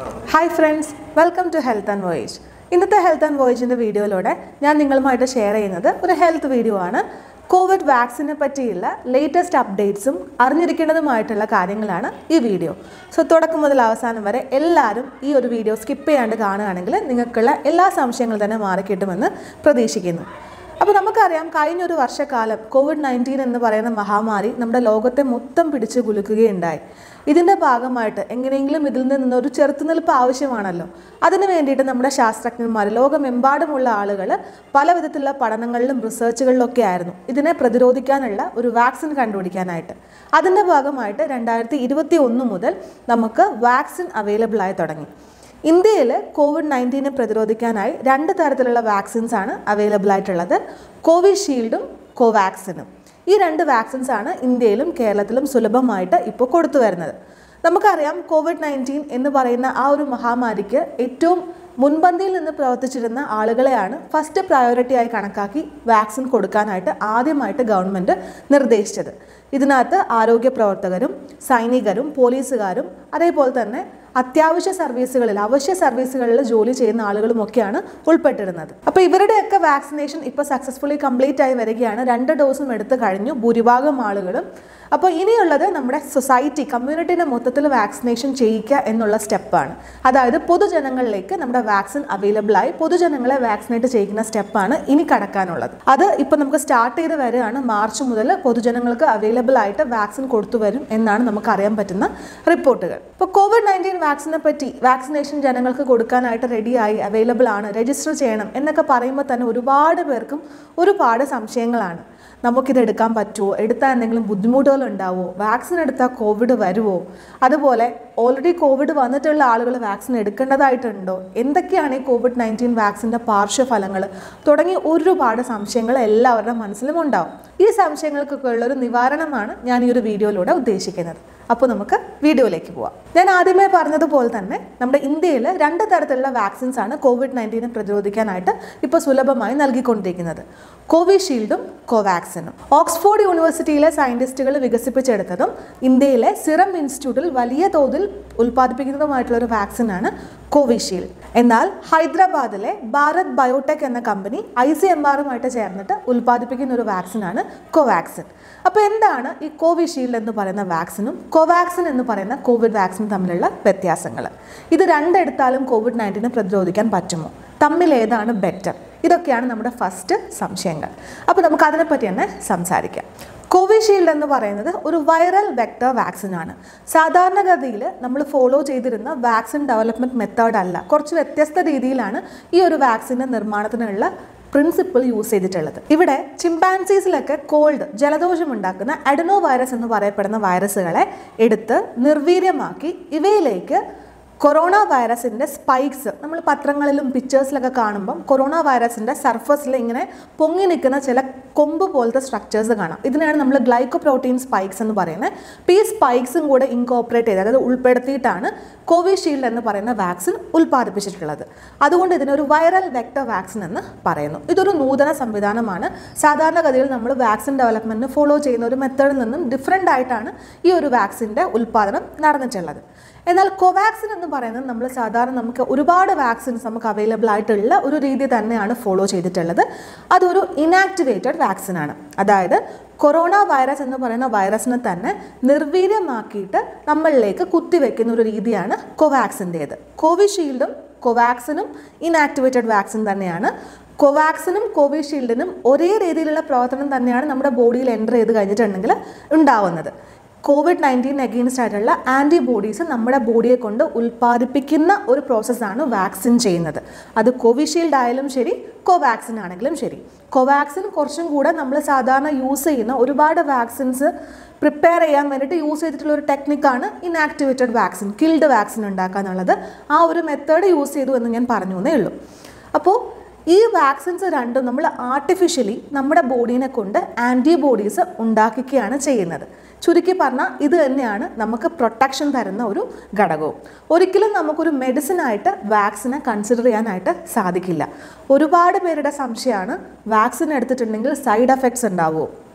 hi friends welcome to health and voyage ഇന്നത്തെ health and വോയേജിൻ്റെ വീഡിയോയിലൂടെ ഞാൻ നിങ്ങളുമായിട്ട് ഷെയർ ചെയ്യുന്നത് ഒരു ഹെൽത്ത് വീഡിയോ ആണ് കോവിഡ് വാക്സിനെ പറ്റിയുള്ള ലേറ്റസ്റ്റ് അപ്ഡേറ്റ്സും അറിഞ്ഞിരിക്കേണ്ടതുമായിട്ടുള്ള കാര്യങ്ങളാണ് ഈ വീഡിയോ സോ തുടക്കം മുതൽ അവസാനം വരെ എല്ലാവരും ഈ ഒരു വീഡിയോ സ്കിപ്പ് ചെയ്യാണ്ട് കാണുകയാണെങ്കിൽ നിങ്ങൾക്കുള്ള എല്ലാ സംശയങ്ങളും തന്നെ മാറിക്കിട്ടുമെന്ന് പ്രതീക്ഷിക്കുന്നു അപ്പോൾ നമുക്കറിയാം കഴിഞ്ഞൊരു വർഷക്കാലം കോവിഡ് നയൻറ്റീൻ എന്ന് പറയുന്ന മഹാമാരി നമ്മുടെ ലോകത്തെ മൊത്തം പിടിച്ചു കുലുക്കുകയുണ്ടായി ഇതിൻ്റെ ഭാഗമായിട്ട് എങ്ങനെയെങ്കിലും ഇതിൽ നിന്ന് ഒരു ചെറുത്തുനിൽപ്പ് ആവശ്യമാണല്ലോ അതിനു വേണ്ടിയിട്ട് നമ്മുടെ ശാസ്ത്രജ്ഞന്മാർ ലോകമെമ്പാടുമുള്ള ആളുകൾ പല വിധത്തിലുള്ള പഠനങ്ങളിലും റിസർച്ചുകളിലൊക്കെ ആയിരുന്നു ഇതിനെ പ്രതിരോധിക്കാനുള്ള ഒരു വാക്സിൻ കണ്ടുപിടിക്കാനായിട്ട് അതിൻ്റെ ഭാഗമായിട്ട് രണ്ടായിരത്തി ഇരുപത്തി ഒന്ന് മുതൽ നമുക്ക് വാക്സിൻ അവൈലബിൾ ആയി തുടങ്ങി ഇന്ത്യയിൽ കോവിഡ് നയൻറ്റീനെ പ്രതിരോധിക്കാനായി രണ്ട് തരത്തിലുള്ള വാക്സിൻസ് ആണ് അവൈലബിൾ ആയിട്ടുള്ളത് കോവിഷീൽഡും കോവാക്സിനും ഈ രണ്ട് വാക്സിൻസ് ആണ് ഇന്ത്യയിലും കേരളത്തിലും സുലഭമായിട്ട് ഇപ്പോൾ കൊടുത്തു വരുന്നത് നമുക്കറിയാം കോവിഡ് നയൻറ്റീൻ എന്ന് പറയുന്ന ആ ഒരു മഹാമാരിക്ക് ഏറ്റവും മുൻപന്തിയിൽ നിന്ന് പ്രവർത്തിച്ചിരുന്ന ആളുകളെയാണ് ഫസ്റ്റ് പ്രയോറിറ്റി ആയി കണക്കാക്കി വാക്സിൻ കൊടുക്കാനായിട്ട് ആദ്യമായിട്ട് ഗവൺമെൻറ് നിർദ്ദേശിച്ചത് ഇതിനകത്ത് ആരോഗ്യ പ്രവർത്തകരും സൈനികരും പോലീസുകാരും അതേപോലെ തന്നെ അത്യാവശ്യ സർവീസുകളിൽ അവശ്യ സർവീസുകളിൽ ജോലി ചെയ്യുന്ന ആളുകളുമൊക്കെയാണ് ഉൾപ്പെട്ടിരുന്നത് അപ്പോൾ ഇവരുടെയൊക്കെ വാക്സിനേഷൻ ഇപ്പോൾ സക്സസ്ഫുള്ളി കംപ്ലീറ്റ് ആയി വരികയാണ് രണ്ട് ഡോസും എടുത്തു കഴിഞ്ഞു ഭൂരിഭാഗം ആളുകളും അപ്പോൾ ഇനിയുള്ളത് നമ്മുടെ സൊസൈറ്റി കമ്മ്യൂണിറ്റിനെ മൊത്തത്തിൽ വാക്സിനേഷൻ ചെയ്യിക്കുക എന്നുള്ള സ്റ്റെപ്പാണ് അതായത് പൊതുജനങ്ങളിലേക്ക് നമ്മുടെ വാക്സിൻ അവൈലബിൾ ആയി പൊതുജനങ്ങളെ വാക്സിനേറ്റ് ചെയ്യുന്ന സ്റ്റെപ്പാണ് ഇനി കടക്കാനുള്ളത് അത് ഇപ്പോൾ നമുക്ക് സ്റ്റാർട്ട് ചെയ്ത് വരികയാണ് മാർച്ച് മുതൽ പൊതുജനങ്ങൾക്ക് അവൈലബിൾ ആയിട്ട് വാക്സിൻ കൊടുത്തു വരും എന്നാണ് നമുക്ക് അറിയാൻ പറ്റുന്ന റിപ്പോർട്ടുകൾ ഇപ്പോൾ കോവിഡ് നയൻറ്റീൻ വാക്സിനെ പറ്റി വാക്സിനേഷൻ ജനങ്ങൾക്ക് കൊടുക്കാനായിട്ട് റെഡിയായി അവൈലബിൾ ആണ് രജിസ്റ്റർ ചെയ്യണം എന്നൊക്കെ പറയുമ്പോൾ തന്നെ ഒരുപാട് പേർക്കും ഒരുപാട് സംശയങ്ങളാണ് നമുക്കിത് എടുക്കാൻ പറ്റുമോ എടുത്താൽ എന്തെങ്കിലും ബുദ്ധിമുട്ടുകൾ ഉണ്ടാവുമോ വാക്സിൻ എടുത്താൽ കോവിഡ് വരുമോ അതുപോലെ ഓൾറെഡി കോവിഡ് വന്നിട്ടുള്ള ആളുകൾ വാക്സിൻ എടുക്കേണ്ടതായിട്ടുണ്ടോ എന്തൊക്കെയാണ് ഈ കോവിഡ് നയൻറ്റീൻ വാക്സിൻ്റെ പാർശ്വഫലങ്ങൾ തുടങ്ങി ഒരുപാട് സംശയങ്ങൾ എല്ലാവരുടെ മനസ്സിലും ഉണ്ടാവും ഈ സംശയങ്ങൾക്കൊക്കെ ഉള്ളൊരു നിവാരണമാണ് ഞാൻ ഈ ഒരു വീഡിയോയിലൂടെ ഉദ്ദേശിക്കുന്നത് അപ്പോൾ നമുക്ക് വീഡിയോയിലേക്ക് പോവാം ഞാൻ ആദ്യമേ പറഞ്ഞതുപോലെ തന്നെ നമ്മുടെ ഇന്ത്യയിൽ രണ്ട് തരത്തിലുള്ള വാക്സിൻസ് ആണ് കോവിഡ് നയൻറ്റീനെ പ്രതിരോധിക്കാനായിട്ട് ഇപ്പോൾ സുലഭമായി നൽകിക്കൊണ്ടിരിക്കുന്നത് കോവിഷീൽഡും കോവാക്സിനും ഓക്സ്ഫോർഡ് യൂണിവേഴ്സിറ്റിയിലെ സയൻറ്റിസ്റ്റുകൾ വികസിപ്പിച്ചെടുത്തതും ഇന്ത്യയിലെ സിറം ഇൻസ്റ്റിറ്റ്യൂട്ടിൽ വലിയ തോതിൽ ഉൽപ്പാദിപ്പിക്കുന്നതുമായിട്ടുള്ള ഒരു വാക്സിനാണ് കോവിഷീൽഡ് എന്നാൽ ഹൈദരാബാദിലെ ഭാരത് ബയോടെക് എന്ന കമ്പനി ഐ സി എം ആറുമായിട്ട് ചേർന്നിട്ട് ഉൽപ്പാദിപ്പിക്കുന്ന ഒരു വാക്സിനാണ് കോവാക്സിൻ അപ്പോൾ എന്താണ് ഈ കോവിഷീൽഡ് എന്ന് പറയുന്ന വാക്സിനും കോവാക്സിൻ എന്ന് പറയുന്ന കോവിഡ് വാക്സിൻ തമ്മിലുള്ള വ്യത്യാസങ്ങൾ ഇത് രണ്ടെടുത്താലും കോവിഡ് നയൻറ്റീനെ പ്രതിരോധിക്കാൻ പറ്റുമോ തമ്മിൽ ഏതാണ് ബെറ്റർ ഇതൊക്കെയാണ് നമ്മുടെ ഫസ്റ്റ് സംശയങ്ങൾ അപ്പോൾ നമുക്ക് അതിനെപ്പറ്റി തന്നെ സംസാരിക്കാം കോവിഷീൽഡ് എന്ന് പറയുന്നത് ഒരു വൈറൽ വെക്ടർ വാക്സിൻ ആണ് സാധാരണഗതിയിൽ നമ്മൾ ഫോളോ ചെയ്തിരുന്ന വാക്സിൻ ഡെവലപ്മെൻറ്റ് മെത്തേഡ് അല്ല കുറച്ച് വ്യത്യസ്ത രീതിയിലാണ് ഈ ഒരു വാക്സിൻ്റെ നിർമ്മാണത്തിനുള്ള പ്രിൻസിപ്പിൾ യൂസ് ചെയ്തിട്ടുള്ളത് ഇവിടെ ചിമ്പാൻസീസിലൊക്കെ കോൾഡ് ജലദോഷം ഉണ്ടാക്കുന്ന അഡനോ വൈറസ് എന്ന് പറയപ്പെടുന്ന വൈറസുകളെ എടുത്ത് നിർവീര്യമാക്കി ഇവയിലേക്ക് കൊറോണ വൈറസിൻ്റെ സ്പൈക്സ് നമ്മൾ പത്രങ്ങളിലും പിക്ചേഴ്സിലൊക്കെ കാണുമ്പം കൊറോണ വൈറസിൻ്റെ സർഫസിൽ ഇങ്ങനെ പൊങ്ങി നിൽക്കുന്ന ചില കൊമ്പ് പോലത്തെ സ്ട്രക്ചേഴ്സ് കാണാം ഇതിനാണ് നമ്മൾ ഗ്ലൈക്കോ പ്രോട്ടീൻ സ്പൈക്സ് എന്ന് പറയുന്നത് അപ്പോൾ ഈ സ്പൈക്സും കൂടെ ഇൻകോപ്പറേറ്റ് ചെയ്ത് അതായത് ഉൾപ്പെടുത്തിയിട്ടാണ് കോവിഷീൽഡ് എന്ന് പറയുന്ന വാക്സിൻ ഉൽപ്പാദിപ്പിച്ചിട്ടുള്ളത് അതുകൊണ്ട് ഇതിനൊരു വൈറൽ വെക്ടർ വാക്സിൻ എന്ന് പറയുന്നു ഇതൊരു നൂതന സംവിധാനമാണ് സാധാരണഗതിയിൽ നമ്മൾ വാക്സിൻ ഡെവലപ്മെൻറ്റിന് ഫോളോ ചെയ്യുന്ന ഒരു മെത്തേഡിൽ നിന്നും ഡിഫറെൻ്റ് ആയിട്ടാണ് ഈ ഒരു വാക്സിൻ്റെ ഉൽപ്പാദനം നടന്നിട്ടുള്ളത് എന്നാൽ കോവാക്സിൻ എന്ന് പറയുന്നത് നമ്മൾ സാധാരണ നമുക്ക് ഒരുപാട് വാക്സിൻസ് നമുക്ക് അവൈലബിൾ ആയിട്ടുള്ള ഒരു രീതി തന്നെയാണ് ഫോളോ ചെയ്തിട്ടുള്ളത് അതൊരു ഇനാക്ടിവേറ്റഡ് വാക്സിൻ ആണ് അതായത് കൊറോണ വൈറസ് എന്ന് പറയുന്ന വൈറസിനെ തന്നെ നിർവീര്യമാക്കിയിട്ട് നമ്മളിലേക്ക് കുത്തിവെക്കുന്ന ഒരു രീതിയാണ് കോവാക്സിൻ്റേത് കോവിഷീൽഡും കോവാക്സിനും ഇനാക്ടിവേറ്റഡ് വാക്സിൻ തന്നെയാണ് കോവാക്സിനും കോവിഷീൽഡിനും ഒരേ രീതിയിലുള്ള പ്രവർത്തനം തന്നെയാണ് നമ്മുടെ ബോഡിയിൽ എൻ്റർ ചെയ്ത് കഴിഞ്ഞിട്ടുണ്ടെങ്കിൽ ഉണ്ടാവുന്നത് കോവിഡ് നയൻറ്റീൻ അഗെയിൻസ്റ്റ് ആയിട്ടുള്ള ആൻറ്റിബോഡീസ് നമ്മുടെ ബോഡിയെ കൊണ്ട് ഉൽപ്പാദിപ്പിക്കുന്ന ഒരു പ്രോസസ്സാണ് വാക്സിൻ ചെയ്യുന്നത് അത് കോവിഷീൽഡ് ആയാലും ശരി കോവാക്സിൻ ആണെങ്കിലും ശരി കോവാക്സിൻ കുറച്ചും കൂടെ നമ്മൾ സാധാരണ യൂസ് ചെയ്യുന്ന ഒരുപാട് വാക്സിൻസ് പ്രിപ്പയർ ചെയ്യാൻ വേണ്ടിയിട്ട് യൂസ് ചെയ്തിട്ടുള്ള ഒരു ടെക്നിക്കാണ് ഇനാക്ടിവേറ്റഡ് വാക്സിൻ കിൽഡ് വാക്സിൻ ഉണ്ടാക്കുക എന്നുള്ളത് ആ ഒരു മെത്തേഡ് യൂസ് ചെയ്തു എന്ന് ഞാൻ പറഞ്ഞു എന്നേ ഉള്ളൂ അപ്പോൾ ഈ വാക്സിൻസ് രണ്ടും നമ്മൾ ആർട്ടിഫിഷ്യലി നമ്മുടെ ബോഡീനെ കൊണ്ട് ആൻറ്റിബോഡീസ് ഉണ്ടാക്കിക്കുകയാണ് ചെയ്യുന്നത് ചുരുക്കി പറഞ്ഞാൽ ഇത് തന്നെയാണ് നമുക്ക് പ്രൊട്ടക്ഷൻ തരുന്ന ഒരു ഘടകവും ഒരിക്കലും നമുക്കൊരു മെഡിസിൻ ആയിട്ട് വാക്സിനെ കൺസിഡർ ചെയ്യാനായിട്ട് സാധിക്കില്ല ഒരുപാട് പേരുടെ സംശയമാണ് വാക്സിൻ എടുത്തിട്ടുണ്ടെങ്കിൽ സൈഡ് എഫക്ട്സ് ഉണ്ടാവുമോ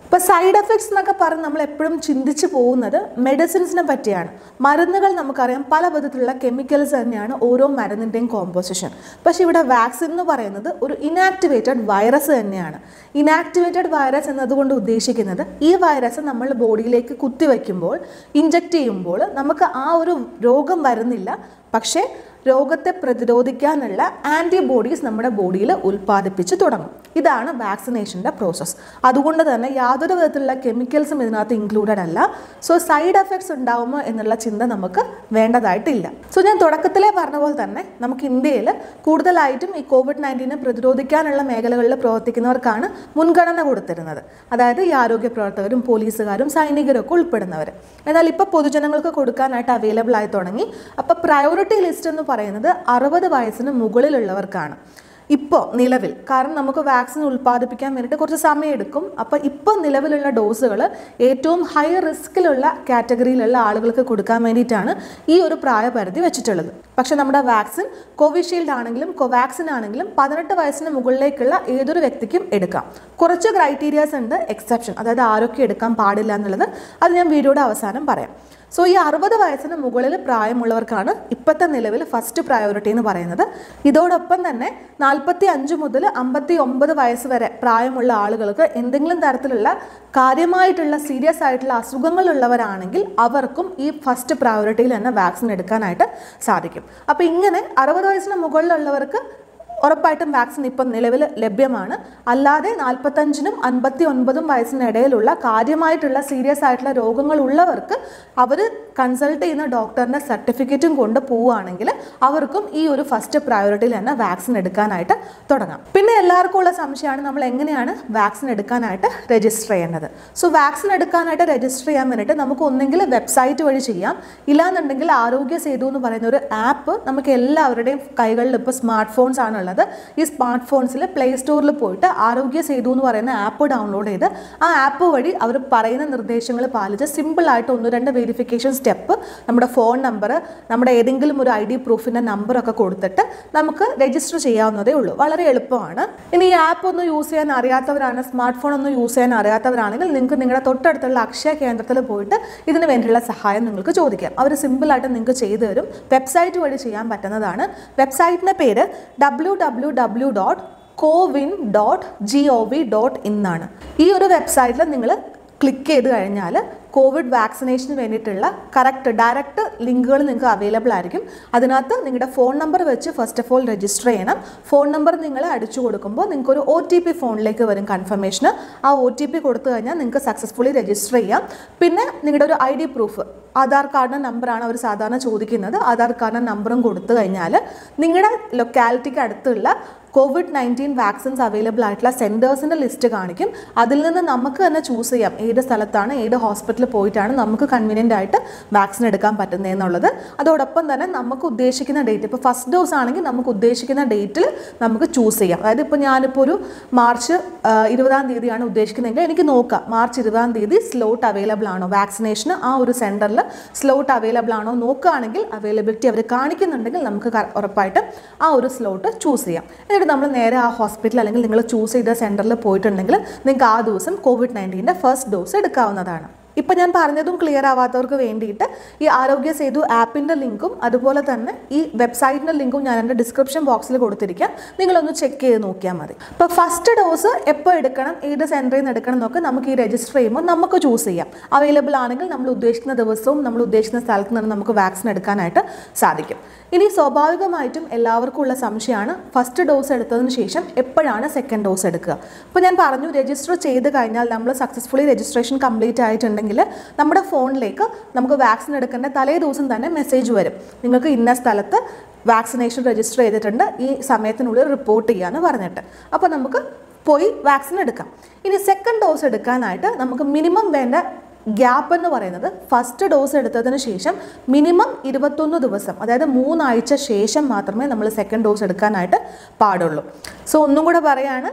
ഇപ്പോൾ സൈഡ് എഫക്ട്സ് എന്നൊക്കെ പറഞ്ഞ് നമ്മൾ എപ്പോഴും ചിന്തിച്ചു പോകുന്നത് മെഡിസിൻസിനെ പറ്റിയാണ് മരുന്നുകൾ നമുക്കറിയാം പല വിധത്തിലുള്ള കെമിക്കൽസ് തന്നെയാണ് ഓരോ മരുന്നിൻ്റെയും കോമ്പോസിഷൻ പക്ഷേ ഇവിടെ വാക്സിൻ എന്ന് പറയുന്നത് ഒരു ഇനാക്ടിവേറ്റഡ് വൈറസ് തന്നെയാണ് ഇനാക്ടിവേറ്റഡ് വൈറസ് എന്നതുകൊണ്ട് ഉദ്ദേശിക്കുന്നത് ഈ വൈറസ് നമ്മൾ ബോഡിയിലേക്ക് കുത്തിവെക്കുമ്പോൾ ഇഞ്ചക്ട് ചെയ്യുമ്പോൾ നമുക്ക് ആ ഒരു രോഗം വരുന്നില്ല പക്ഷേ രോഗത്തെ പ്രതിരോധിക്കാനുള്ള ആൻറ്റിബോഡീസ് നമ്മുടെ ബോഡിയിൽ ഉൽപ്പാദിപ്പിച്ച് തുടങ്ങും ഇതാണ് വാക്സിനേഷൻ്റെ പ്രോസസ്സ് അതുകൊണ്ട് തന്നെ യാതൊരു വിധത്തിലുള്ള കെമിക്കൽസും ഇതിനകത്ത് ഇൻക്ലൂഡഡ് അല്ല സോ സൈഡ് എഫക്ട്സ് ഉണ്ടാവുമോ എന്നുള്ള ചിന്ത നമുക്ക് വേണ്ടതായിട്ടില്ല സോ ഞാൻ തുടക്കത്തിലേ പറഞ്ഞ പോലെ തന്നെ നമുക്ക് ഇന്ത്യയിൽ കൂടുതലായിട്ടും ഈ കോവിഡ് നയൻറ്റീനെ പ്രതിരോധിക്കാനുള്ള മേഖലകളിൽ പ്രവർത്തിക്കുന്നവർക്കാണ് മുൻഗണന കൊടുത്തിരുന്നത് അതായത് ഈ ആരോഗ്യ പ്രവർത്തകരും പോലീസുകാരും സൈനികരും ഒക്കെ ഉൾപ്പെടുന്നവർ എന്നാൽ ഇപ്പോൾ പൊതുജനങ്ങൾക്ക് കൊടുക്കാനായിട്ട് അവൈലബിൾ ആയി തുടങ്ങി അപ്പോൾ പ്രയോറിറ്റി ലിസ്റ്റ് എന്ന് പറയുന്നത് അറുപത് വയസ്സിന് മുകളിലുള്ളവർക്കാണ് ഇപ്പോൾ നിലവിൽ കാരണം നമുക്ക് വാക്സിൻ ഉൽപ്പാദിപ്പിക്കാൻ വേണ്ടിയിട്ട് കുറച്ച് സമയമെടുക്കും അപ്പോൾ ഇപ്പോൾ നിലവിലുള്ള ഡോസുകൾ ഏറ്റവും ഹൈ റിസ്കിലുള്ള കാറ്റഗറിയിലുള്ള ആളുകൾക്ക് കൊടുക്കാൻ വേണ്ടിയിട്ടാണ് ഈ ഒരു പ്രായപരിധി വെച്ചിട്ടുള്ളത് പക്ഷെ നമ്മുടെ വാക്സിൻ കോവിഷീൽഡ് ആണെങ്കിലും കോവാക്സിൻ ആണെങ്കിലും പതിനെട്ട് വയസ്സിന് മുകളിലേക്കുള്ള ഏതൊരു വ്യക്തിക്കും എടുക്കാം കുറച്ച് ക്രൈറ്റീരിയാസ് ഉണ്ട് എക്സെപ്ഷൻ അതായത് ആരൊക്കെ എടുക്കാൻ പാടില്ല എന്നുള്ളത് അത് ഞാൻ വീഡിയോയുടെ അവസാനം പറയാം സോ ഈ അറുപത് വയസ്സിന് മുകളിൽ പ്രായമുള്ളവർക്കാണ് ഇപ്പോഴത്തെ നിലവിൽ ഫസ്റ്റ് പ്രയോറിറ്റി എന്ന് പറയുന്നത് ഇതോടൊപ്പം തന്നെ നാൽപ്പത്തി അഞ്ച് മുതൽ അമ്പത്തി ഒമ്പത് വയസ്സ് വരെ പ്രായമുള്ള ആളുകൾക്ക് എന്തെങ്കിലും തരത്തിലുള്ള കാര്യമായിട്ടുള്ള സീരിയസ് ആയിട്ടുള്ള അസുഖങ്ങളുള്ളവരാണെങ്കിൽ അവർക്കും ഈ ഫസ്റ്റ് പ്രയോറിറ്റിയിൽ തന്നെ വാക്സിൻ എടുക്കാനായിട്ട് സാധിക്കും അപ്പോൾ ഇങ്ങനെ അറുപത് വയസ്സിന് മുകളിലുള്ളവർക്ക് ഉറപ്പായിട്ടും വാക്സിൻ ഇപ്പം നിലവിൽ ലഭ്യമാണ് അല്ലാതെ നാൽപ്പത്തഞ്ചിനും അൻപത്തി ഒൻപതും വയസ്സിനിടയിലുള്ള കാര്യമായിട്ടുള്ള സീരിയസ് ആയിട്ടുള്ള രോഗങ്ങൾ ഉള്ളവർക്ക് അവർ കൺസൾട്ട് ചെയ്യുന്ന ഡോക്ടറിൻ്റെ സർട്ടിഫിക്കറ്റും കൊണ്ട് പോവുകയാണെങ്കിൽ അവർക്കും ഈ ഒരു ഫസ്റ്റ് പ്രയോറിറ്റിയിൽ തന്നെ വാക്സിൻ എടുക്കാനായിട്ട് തുടങ്ങാം പിന്നെ എല്ലാവർക്കും ഉള്ള സംശയമാണ് നമ്മൾ എങ്ങനെയാണ് വാക്സിൻ എടുക്കാനായിട്ട് രജിസ്റ്റർ ചെയ്യേണ്ടത് സോ വാക്സിൻ എടുക്കാനായിട്ട് രജിസ്റ്റർ ചെയ്യാൻ വേണ്ടിയിട്ട് നമുക്ക് ഒന്നെങ്കിൽ വെബ്സൈറ്റ് വഴി ചെയ്യാം ഇല്ലാന്നുണ്ടെങ്കിൽ ആരോഗ്യ സേതു എന്ന് പറയുന്ന ഒരു ആപ്പ് നമുക്ക് എല്ലാവരുടെയും കൈകളിൽ ഇപ്പോൾ സ്മാർട്ട് ഫോൺസ് ആണുള്ളത് ഈ സ്മാർട്ട് ഫോൺസിൽ പ്ലേ സ്റ്റോറിൽ പോയിട്ട് ആരോഗ്യ സേതു എന്ന് പറയുന്ന ആപ്പ് ഡൗൺലോഡ് ചെയ്ത് ആ ആപ്പ് വഴി അവർ പറയുന്ന നിർദ്ദേശങ്ങൾ പാലിച്ച് സിമ്പിളായിട്ട് ഒന്ന് രണ്ട് വെരിഫിക്കേഷൻ സ്റ്റെപ്പ് നമ്മുടെ ഫോൺ നമ്പർ നമ്മുടെ ഏതെങ്കിലും ഒരു ഐ ഡി പ്രൂഫിൻ്റെ നമ്പറൊക്കെ കൊടുത്തിട്ട് നമുക്ക് രജിസ്റ്റർ ചെയ്യാവുന്നതേ ഉള്ളൂ വളരെ എളുപ്പമാണ് ഇനി ഈ ആപ്പ് ഒന്ന് യൂസ് ചെയ്യാൻ അറിയാത്തവരാണ് സ്മാർട്ട് ഫോൺ ഒന്ന് യൂസ് ചെയ്യാൻ അറിയാത്തവരാണെങ്കിൽ നിങ്ങൾക്ക് നിങ്ങളുടെ തൊട്ടടുത്തുള്ള അക്ഷയ കേന്ദ്രത്തിൽ പോയിട്ട് ഇതിന് വേണ്ടിയുള്ള സഹായം നിങ്ങൾക്ക് ചോദിക്കാം അവർ സിമ്പിളായിട്ട് നിങ്ങൾക്ക് ചെയ്തു തരും വെബ്സൈറ്റ് വഴി ചെയ്യാൻ പറ്റുന്നതാണ് വെബ്സൈറ്റിൻ്റെ പേര് W W W dot CoWIN dot G O V dot ഇന്നാണ് ഈ ഒരു വെബ്സൈറ്റിൽ നിങ്ങൾ ക്ലിക്ക് ചെയ്ത് കഴിഞ്ഞാൽ കോവിഡ് വാക്സിനേഷന് വേണ്ടിയിട്ടുള്ള കറക്റ്റ് ഡയറക്റ്റ് ലിങ്കുകൾ നിങ്ങൾക്ക് അവൈലബിൾ ആയിരിക്കും അതിനകത്ത് നിങ്ങളുടെ ഫോൺ നമ്പർ വെച്ച് ഫസ്റ്റ് ഓഫ് ഓൾ രജിസ്റ്റർ ചെയ്യണം ഫോൺ നമ്പർ നിങ്ങൾ അടിച്ചു കൊടുക്കുമ്പോൾ നിങ്ങൾക്ക് ഒരു ഒ ടി പി ഫോണിലേക്ക് വരും കൺഫർമേഷന് ആ ഒ ടി പി കൊടുത്തു കഴിഞ്ഞാൽ നിങ്ങൾക്ക് സക്സസ്ഫുള്ളി രജിസ്റ്റർ ചെയ്യാം പിന്നെ നിങ്ങളുടെ ഒരു ഐ ഡി പ്രൂഫ് ആധാർ കാർഡിൻ്റെ നമ്പറാണ് അവർ സാധാരണ ചോദിക്കുന്നത് ആധാർ കാർഡിൻ്റെ നമ്പറും കൊടുത്തു കഴിഞ്ഞാൽ നിങ്ങളുടെ ലൊക്കാലിറ്റിക്ക് അടുത്തുള്ള കോവിഡ് നയൻറ്റീൻ വാക്സിൻസ് അവൈലബിൾ ആയിട്ടുള്ള സെൻറ്റേഴ്സിൻ്റെ ലിസ്റ്റ് കാണിക്കും അതിൽ നിന്ന് നമുക്ക് തന്നെ ചൂസ് ചെയ്യാം ഏത് സ്ഥലത്താണ് ഏത് ഹോസ്പിറ്റലിൽ പോയിട്ടാണ് നമുക്ക് കൺവീനിയൻ്റ് ആയിട്ട് വാക്സിൻ എടുക്കാൻ പറ്റുന്നതെന്നുള്ളത് അതോടൊപ്പം തന്നെ നമുക്ക് ഉദ്ദേശിക്കുന്ന ഡേറ്റ് ഇപ്പോൾ ഫസ്റ്റ് ഡോസ് ആണെങ്കിൽ നമുക്ക് ഉദ്ദേശിക്കുന്ന ഡേറ്റിൽ നമുക്ക് ചൂസ് ചെയ്യാം അതായത് ഇപ്പോൾ ഞാനിപ്പോൾ ഒരു മാർച്ച് ആ, ഇരുപതാം തീയതിയാണ് ഉദ്ദേശിക്കുന്നതെങ്കിൽ എനിക്ക് നോക്കാം മാർച്ച് ഇരുപതാം തീയതി സ്ലോട്ട് അവൈലബിൾ ആണോ വാക്സിനേഷന് ആ ഒരു സെൻറ്ററിൽ സ്ലോട്ട് അവൈലബിൾ ആണോ നോക്കുകയാണെങ്കിൽ അവൈലബിലിറ്റി അവർ കാണിക്കുന്നുണ്ടെങ്കിൽ നമുക്ക് ക- ഉറപ്പായിട്ട് ആ ഒരു സ്ലോട്ട് ചൂസ് ചെയ്യാം എന്നിട്ട് നമ്മൾ നേരെ ആ ഹോസ്പിറ്റൽ അല്ലെങ്കിൽ നിങ്ങൾ ചൂസ് ചെയ്ത സെൻറ്ററിൽ പോയിട്ടുണ്ടെങ്കിൽ നിങ്ങൾക്ക് ആ ദിവസം കോവിഡ് നയൻറ്റീൻ്റെ ഫസ്റ്റ് ഡോസ് എടുക്കാവുന്നതാണ് ഇപ്പം ഞാൻ പറഞ്ഞതും ക്ലിയർ ആവാത്തവർക്ക് വേണ്ടിയിട്ട് ഈ ആരോഗ്യ സേതു ആപ്പിൻ്റെ ലിങ്കും അതുപോലെ തന്നെ ഈ വെബ്സൈറ്റിൻ്റെ ലിങ്കും ഞാൻ എൻ്റെ ഡിസ്ക്രിപ്ഷൻ ബോക്സിൽ കൊടുത്തിരിക്കാം നിങ്ങളൊന്ന് ചെക്ക് ചെയ്ത് നോക്കിയാൽ മതി ഇപ്പോൾ ഫസ്റ്റ് ഡോസ് എപ്പോൾ എടുക്കണം ഏത് സെൻറ്ററിൽ നിന്ന് എടുക്കണം എന്നൊക്കെ നമുക്ക് ഈ രജിസ്റ്റർ ചെയ്യുമ്പോൾ നമുക്ക് ചൂസ് ചെയ്യാം അവൈലബിൾ ആണെങ്കിൽ നമ്മൾ ഉദ്ദേശിക്കുന്ന ദിവസവും നമ്മൾ ഉദ്ദേശിക്കുന്ന സ്ഥലത്ത് നിന്ന് നമുക്ക് വാക്സിൻ എടുക്കാനായിട്ട് സാധിക്കും ഇനി സ്വാഭാവികമായിട്ടും എല്ലാവർക്കും ഉള്ള സംശയമാണ് ഫസ്റ്റ് ഡോസ് എടുത്തതിന് ശേഷം എപ്പോഴാണ് സെക്കൻഡ് ഡോസ് എടുക്കുക അപ്പോൾ ഞാൻ പറഞ്ഞു രജിസ്റ്റർ ചെയ്ത് കഴിഞ്ഞാൽ നമ്മൾ സക്സസ്ഫുള്ളി രജിസ്ട്രേഷൻ കംപ്ലീറ്റ് ആയിട്ടുണ്ടെങ്കിൽ നമ്മുടെ ഫോണിലേക്ക് നമുക്ക് വാക്സിൻ എടുക്കേണ്ട തലേ ദിവസം തന്നെ മെസ്സേജ് വരും നിങ്ങൾക്ക് ഇന്ന സ്ഥലത്ത് വാക്സിനേഷൻ രജിസ്റ്റർ ചെയ്തിട്ടുണ്ട് ഈ സമയത്തിനുള്ളിൽ റിപ്പോർട്ട് ചെയ്യാന്ന് പറഞ്ഞിട്ട് അപ്പോൾ നമുക്ക് പോയി വാക്സിൻ എടുക്കാം ഇനി സെക്കൻഡ് ഡോസ് എടുക്കാനായിട്ട് നമുക്ക് മിനിമം വേണ്ട ഗ്യാപ്പ് എന്ന് പറയുന്നത് ഫസ്റ്റ് ഡോസ് എടുത്തതിന് ശേഷം മിനിമം ഇരുപത്തൊന്ന് ദിവസം അതായത് മൂന്നാഴ്ച ശേഷം മാത്രമേ നമ്മൾ സെക്കൻഡ് ഡോസ് എടുക്കാനായിട്ട് പാടുള്ളൂ സോ ഒന്നും കൂടെ പറയാണ്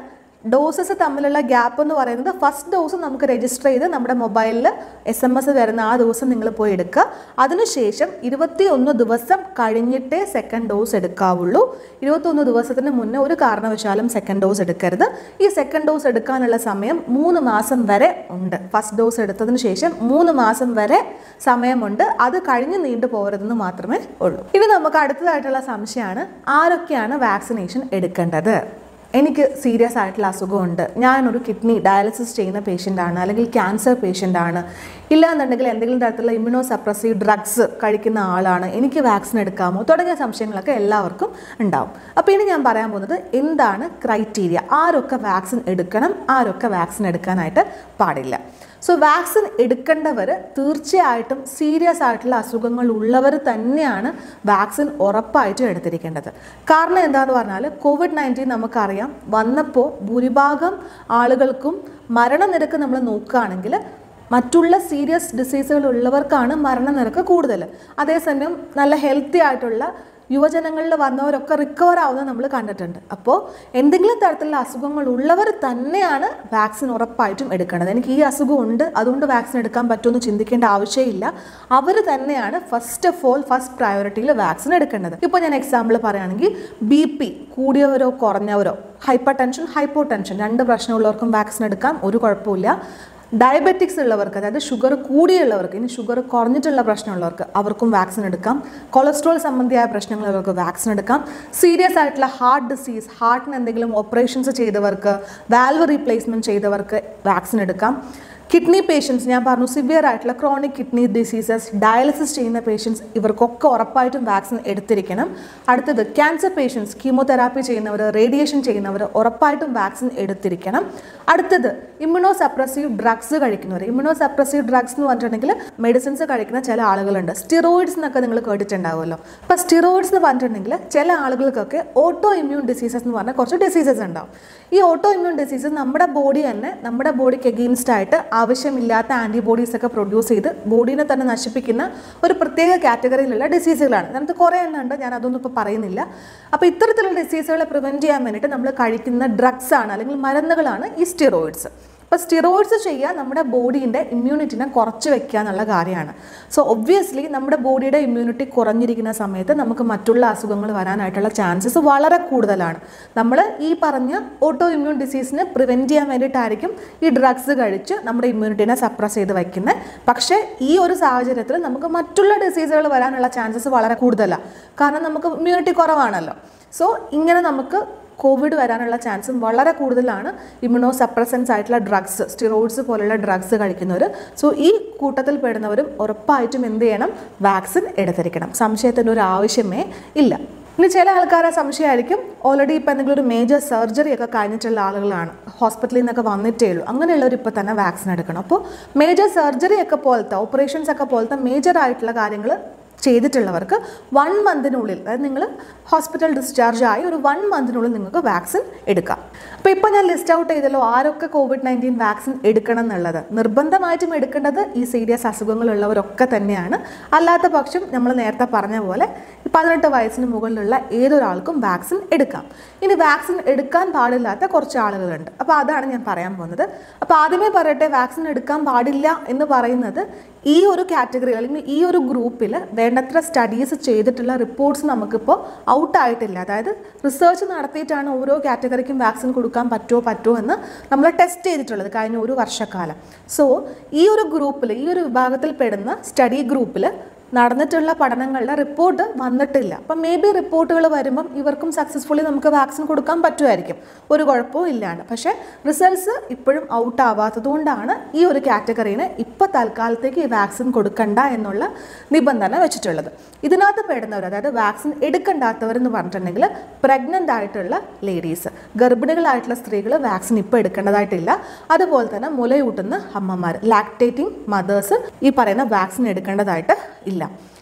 ഡോസസ് തമ്മിലുള്ള ഗ്യാപ്പ് എന്ന് പറയുന്നത് ഫസ്റ്റ് ഡോസ് നമുക്ക് രജിസ്റ്റർ ചെയ്ത് നമ്മുടെ മൊബൈലിൽ എസ് എം എസ് വരുന്ന ആ ദിവസം നിങ്ങൾ പോയി എടുക്കുക അതിനുശേഷം ഇരുപത്തി ഒന്ന് ദിവസം കഴിഞ്ഞിട്ടേ സെക്കൻഡ് ഡോസ് എടുക്കാവുള്ളൂ ഇരുപത്തൊന്ന് ദിവസത്തിന് മുന്നേ ഒരു കാരണവശാലും സെക്കൻഡ് ഡോസ് എടുക്കരുത് ഈ സെക്കൻഡ് ഡോസ് എടുക്കാനുള്ള സമയം മൂന്ന് മാസം വരെ ഉണ്ട് ഫസ്റ്റ് ഡോസ് എടുത്തതിന് ശേഷം മൂന്ന് മാസം വരെ സമയമുണ്ട് അത് കഴിഞ്ഞ് നീണ്ടു പോകരുതെന്ന് മാത്രമേ ഉള്ളൂ ഇനി നമുക്ക് അടുത്തതായിട്ടുള്ള സംശയമാണ് ആരൊക്കെയാണ് വാക്സിനേഷൻ എടുക്കേണ്ടത് എനിക്ക് സീരിയസ് ആയിട്ടുള്ള അസുഖമുണ്ട് ഞാനൊരു കിഡ്നി ഡയാലിസിസ് ചെയ്യുന്ന പേഷ്യൻ്റ് ആണ് അല്ലെങ്കിൽ ക്യാൻസർ പേഷ്യൻ്റ് ആണ് ഇല്ലാന്നുണ്ടെങ്കിൽ എന്തെങ്കിലും തരത്തിലുള്ള ഇമ്മ്യൂണോ സപ്രസീവ് ഡ്രഗ്സ് കഴിക്കുന്ന ആളാണ് എനിക്ക് വാക്സിൻ എടുക്കാമോ തുടങ്ങിയ സംശയങ്ങളൊക്കെ എല്ലാവർക്കും ഉണ്ടാവും അപ്പോൾ ഇനി ഞാൻ പറയാൻ പോകുന്നത് എന്താണ് ക്രൈറ്റീരിയ ആരൊക്കെ വാക്സിൻ എടുക്കണം ആരൊക്കെ വാക്സിൻ എടുക്കാനായിട്ട് പാടില്ല സോ വാക്സിൻ എടുക്കേണ്ടവർ തീർച്ചയായിട്ടും സീരിയസ് ആയിട്ടുള്ള അസുഖങ്ങൾ ഉള്ളവർ തന്നെയാണ് വാക്സിൻ ഉറപ്പായിട്ടും എടുത്തിരിക്കേണ്ടത് കാരണം എന്താണെന്ന് പറഞ്ഞാൽ കോവിഡ് നയൻറ്റീൻ നമുക്കറിയാം വന്നപ്പോൾ ഭൂരിഭാഗം ആളുകൾക്കും മരണനിരക്ക് നമ്മൾ നോക്കുകയാണെങ്കിൽ മറ്റുള്ള സീരിയസ് ഡിസീസുകൾ ഉള്ളവർക്കാണ് മരണനിരക്ക് കൂടുതൽ അതേസമയം നല്ല ഹെൽത്തി ആയിട്ടുള്ള യുവജനങ്ങളിൽ വന്നവരൊക്കെ റിക്കവർ ആവുന്നത് നമ്മൾ കണ്ടിട്ടുണ്ട് അപ്പോൾ എന്തെങ്കിലും തരത്തിലുള്ള അസുഖങ്ങൾ ഉള്ളവർ തന്നെയാണ് വാക്സിൻ ഉറപ്പായിട്ടും എടുക്കേണ്ടത് എനിക്ക് ഈ അസുഖം ഉണ്ട് അതുകൊണ്ട് വാക്സിൻ എടുക്കാൻ പറ്റുമെന്ന് ചിന്തിക്കേണ്ട ആവശ്യമില്ല അവർ തന്നെയാണ് ഫസ്റ്റ് ഓഫ് ഓൾ ഫസ്റ്റ് പ്രയോറിറ്റിയിൽ വാക്സിൻ എടുക്കേണ്ടത് ഇപ്പോൾ ഞാൻ എക്സാമ്പിൾ പറയുകയാണെങ്കിൽ ബി പി കൂടിയവരോ കുറഞ്ഞവരോ ഹൈപ്പർ ടെൻഷൻ ഹൈപ്പോ ടെൻഷൻ രണ്ട് പ്രശ്നമുള്ളവർക്കും വാക്സിൻ എടുക്കാം ഒരു കുഴപ്പമില്ല ഡയബറ്റിക്സ് ഉള്ളവർക്ക് അതായത് ഷുഗർ കൂടിയുള്ളവർക്ക് ഇനി ഷുഗർ കുറഞ്ഞിട്ടുള്ള പ്രശ്നമുള്ളവർക്ക് അവർക്കും വാക്സിൻ എടുക്കാം കൊളസ്ട്രോൾ സംബന്ധിയായ പ്രശ്നങ്ങളുള്ളവർക്ക് വാക്സിൻ എടുക്കാം സീരിയസ് ആയിട്ടുള്ള ഹാർട്ട് ഡിസീസ് ഹാർട്ടിന് എന്തെങ്കിലും ഓപ്പറേഷൻസ് ചെയ്തവർക്ക് വാൽവ് റീപ്ലേസ്മെൻറ്റ് ചെയ്തവർക്ക് വാക്സിൻ എടുക്കാം കിഡ്നി പേഷ്യൻസ് ഞാൻ പറഞ്ഞു സിവിയർ ആയിട്ടുള്ള ക്രോണിക് കിഡ്നി ഡിസീസസ് ഡയാലിസിസ് ചെയ്യുന്ന പേഷ്യൻസ് ഇവർക്കൊക്കെ ഉറപ്പായിട്ടും വാക്സിൻ എടുത്തിരിക്കണം അടുത്തത് ക്യാൻസർ പേഷ്യൻസ് കീമോതെറാപ്പി ചെയ്യുന്നവർ റേഡിയേഷൻ ചെയ്യുന്നവർ ഉറപ്പായിട്ടും വാക്സിൻ എടുത്തിരിക്കണം അടുത്തത് ഇമ്മ്യൂണോ സപ്രസീവ് ഡ്രഗ്സ് കഴിക്കുന്നവർ ഇമ്മ്യൂണോ സപ്രസീവ് ഡ്രഗ്സ് എന്ന് പറഞ്ഞിട്ടുണ്ടെങ്കിൽ മെഡിസിൻസ് കഴിക്കുന്ന ചില ആളുകളുണ്ട് സ്റ്റിറോയിഡ്സ് എന്നൊക്കെ നിങ്ങൾ കേട്ടിട്ടുണ്ടാവുമല്ലോ അപ്പോൾ സ്റ്റിറോയിഡ്സ് എന്ന് പറഞ്ഞിട്ടുണ്ടെങ്കിൽ ചില ആളുകൾക്കൊക്കെ ഓട്ടോ ഇമ്മ്യൂൺ ഡിസീസസ് എന്ന് പറഞ്ഞാൽ കുറച്ച് ഡിസീസസ് ഉണ്ടാവും ഈ ഓട്ടോ ഇമ്മ്യൂൺ ഡിസീസസ് നമ്മുടെ ബോഡി തന്നെ നമ്മുടെ ബോഡിക്ക് എഗെയിൻസ്റ്റ് ആയിട്ട് ആവശ്യമില്ലാത്ത ആൻറ്റിബോഡീസ് ഒക്കെ പ്രൊഡ്യൂസ് ചെയ്ത് ബോഡീനെ തന്നെ നശിപ്പിക്കുന്ന ഒരു പ്രത്യേക കാറ്റഗറിയിലുള്ള ഡിസീസുകളാണ് അതിനകത്ത് കുറേ എണ്ണം ഉണ്ട് ഞാൻ അതൊന്നും ഇപ്പോൾ പറയുന്നില്ല അപ്പോൾ ഇത്തരത്തിലുള്ള ഡിസീസുകളെ പ്രിവെൻറ്റ് ചെയ്യാൻ വേണ്ടിയിട്ട് നമ്മൾ കഴിക്കുന്ന ഡ്രഗ്സ് ആണ് അല്ലെങ്കിൽ മരുന്നുകളാണ് ഈ സ്റ്റിറോയിഡ്സ് അപ്പോൾ സ്റ്റിറോയിഡ്സ് ചെയ്യുക നമ്മുടെ ബോഡീൻ്റെ ഇമ്മ്യൂണിറ്റിനെ കുറച്ച് വെക്കുക എന്നുള്ള കാര്യമാണ് സോ ഒബ്വിയസ്ലി നമ്മുടെ ബോഡിയുടെ ഇമ്മ്യൂണിറ്റി കുറഞ്ഞിരിക്കുന്ന സമയത്ത് നമുക്ക് മറ്റുള്ള അസുഖങ്ങൾ വരാനായിട്ടുള്ള ചാൻസസ് വളരെ കൂടുതലാണ് നമ്മൾ ഈ പറഞ്ഞ ഓട്ടോ ഇമ്മ്യൂൺ ഡിസീസിനെ പ്രിവെൻറ്റ് ചെയ്യാൻ വേണ്ടിയിട്ടായിരിക്കും ഈ ഡ്രഗ്സ് കഴിച്ച് നമ്മുടെ ഇമ്മ്യൂണിറ്റിനെ സപ്രസ് ചെയ്ത് വയ്ക്കുന്നത് പക്ഷേ ഈ ഒരു സാഹചര്യത്തിൽ നമുക്ക് മറ്റുള്ള ഡിസീസുകൾ വരാനുള്ള ചാൻസസ് വളരെ കൂടുതലാണ് കാരണം നമുക്ക് ഇമ്മ്യൂണിറ്റി കുറവാണല്ലോ സോ ഇങ്ങനെ നമുക്ക് കോവിഡ് വരാനുള്ള ചാൻസും വളരെ കൂടുതലാണ് ഇമ്മ്യൂണോ സപ്രസൻസ് ആയിട്ടുള്ള ഡ്രഗ്സ് സ്റ്റിറോയിഡ്സ് പോലുള്ള ഡ്രഗ്സ് കഴിക്കുന്നവർ സോ ഈ കൂട്ടത്തിൽ പെടുന്നവരും ഉറപ്പായിട്ടും എന്ത് ചെയ്യണം വാക്സിൻ എടുത്തിരിക്കണം സംശയത്തിൻ്റെ ഒരു ആവശ്യമേ ഇല്ല ഇനി ചില ആൾക്കാരെ സംശയമായിരിക്കും ഓൾറെഡി ഇപ്പോൾ എന്തെങ്കിലും ഒരു മേജർ സർജറി ഒക്കെ കഴിഞ്ഞിട്ടുള്ള ആളുകളാണ് ഹോസ്പിറ്റലിൽ നിന്നൊക്കെ വന്നിട്ടേ ഉള്ളൂ അങ്ങനെയുള്ളവർ ഇപ്പോൾ തന്നെ വാക്സിൻ എടുക്കണം അപ്പോൾ മേജർ സർജറി ഒക്കെ പോലത്തെ ഓപ്പറേഷൻസ് ഒക്കെ പോലത്തെ മേജർ ആയിട്ടുള്ള കാര്യങ്ങൾ ചെയ്തിട്ടുള്ളവർക്ക് വൺ മന്തിനുള്ളിൽ അതായത് നിങ്ങൾ ഹോസ്പിറ്റൽ ഡിസ്ചാർജ് ആയി ഒരു വൺ മന്തിനുള്ളിൽ നിങ്ങൾക്ക് വാക്സിൻ എടുക്കാം അപ്പോൾ ഇപ്പോൾ ഞാൻ ലിസ്റ്റ് ഔട്ട് ചെയ്തല്ലോ ആരൊക്കെ കോവിഡ് നയൻറ്റീൻ വാക്സിൻ എടുക്കണം എന്നുള്ളത് നിർബന്ധമായിട്ടും എടുക്കേണ്ടത് ഈ സീരിയസ് അസുഖങ്ങളുള്ളവരൊക്കെ തന്നെയാണ് അല്ലാത്ത പക്ഷം നമ്മൾ നേരത്തെ പറഞ്ഞ പോലെ പതിനെട്ട് വയസ്സിന് മുകളിലുള്ള ഏതൊരാൾക്കും വാക്സിൻ എടുക്കാം ഇനി വാക്സിൻ എടുക്കാൻ പാടില്ലാത്ത കുറച്ച് ആളുകളുണ്ട് അപ്പോൾ അതാണ് ഞാൻ പറയാൻ പോകുന്നത് അപ്പോൾ ആദ്യമേ പറയട്ടെ വാക്സിൻ എടുക്കാൻ പാടില്ല എന്ന് പറയുന്നത് ഈ ഒരു കാറ്റഗറി അല്ലെങ്കിൽ ഈ ഒരു ഗ്രൂപ്പിൽ വേണ്ടത്ര സ്റ്റഡീസ് ചെയ്തിട്ടുള്ള റിപ്പോർട്ട്സ് നമുക്കിപ്പോൾ ഔട്ട് ആയിട്ടില്ല അതായത് റിസർച്ച് നടത്തിയിട്ടാണ് ഓരോ കാറ്റഗറിക്കും വാക്സിൻ കൊടുക്കാൻ പറ്റുമോ പറ്റുമോ എന്ന് നമ്മൾ ടെസ്റ്റ് ചെയ്തിട്ടുള്ളത് കഴിഞ്ഞ ഒരു വർഷക്കാലം സോ ഈ ഒരു ഗ്രൂപ്പിൽ ഈ ഒരു വിഭാഗത്തിൽ പെടുന്ന സ്റ്റഡി ഗ്രൂപ്പിൽ നടന്നിട്ടുള്ള പഠനങ്ങളുടെ റിപ്പോർട്ട് വന്നിട്ടില്ല അപ്പം മേ ബി റിപ്പോർട്ടുകൾ വരുമ്പം ഇവർക്കും സക്സസ്ഫുള്ളി നമുക്ക് വാക്സിൻ കൊടുക്കാൻ പറ്റുമായിരിക്കും ഒരു കുഴപ്പവും ഇല്ലാണ്ട് പക്ഷേ റിസൾട്ട്സ് ഇപ്പോഴും ഔട്ട് ആവാത്തത് കൊണ്ടാണ് ഈ ഒരു കാറ്റഗറീന് ഇപ്പോൾ തൽക്കാലത്തേക്ക് ഈ വാക്സിൻ കൊടുക്കണ്ട എന്നുള്ള നിബന്ധന വെച്ചിട്ടുള്ളത് ഇതിനകത്ത് പെടുന്നവർ അതായത് വാക്സിൻ എടുക്കണ്ടാത്തവരെന്ന് പറഞ്ഞിട്ടുണ്ടെങ്കിൽ പ്രഗ്നൻ്റ് ആയിട്ടുള്ള ലേഡീസ് ഗർഭിണികളായിട്ടുള്ള സ്ത്രീകൾ വാക്സിൻ ഇപ്പോൾ എടുക്കേണ്ടതായിട്ടില്ല അതുപോലെ തന്നെ മുലയൂട്ടുന്ന അമ്മമാർ ലാക്ടേറ്റിംഗ് മദേഴ്സ് ഈ പറയുന്ന വാക്സിൻ എടുക്കേണ്ടതായിട്ട് ഇല്ല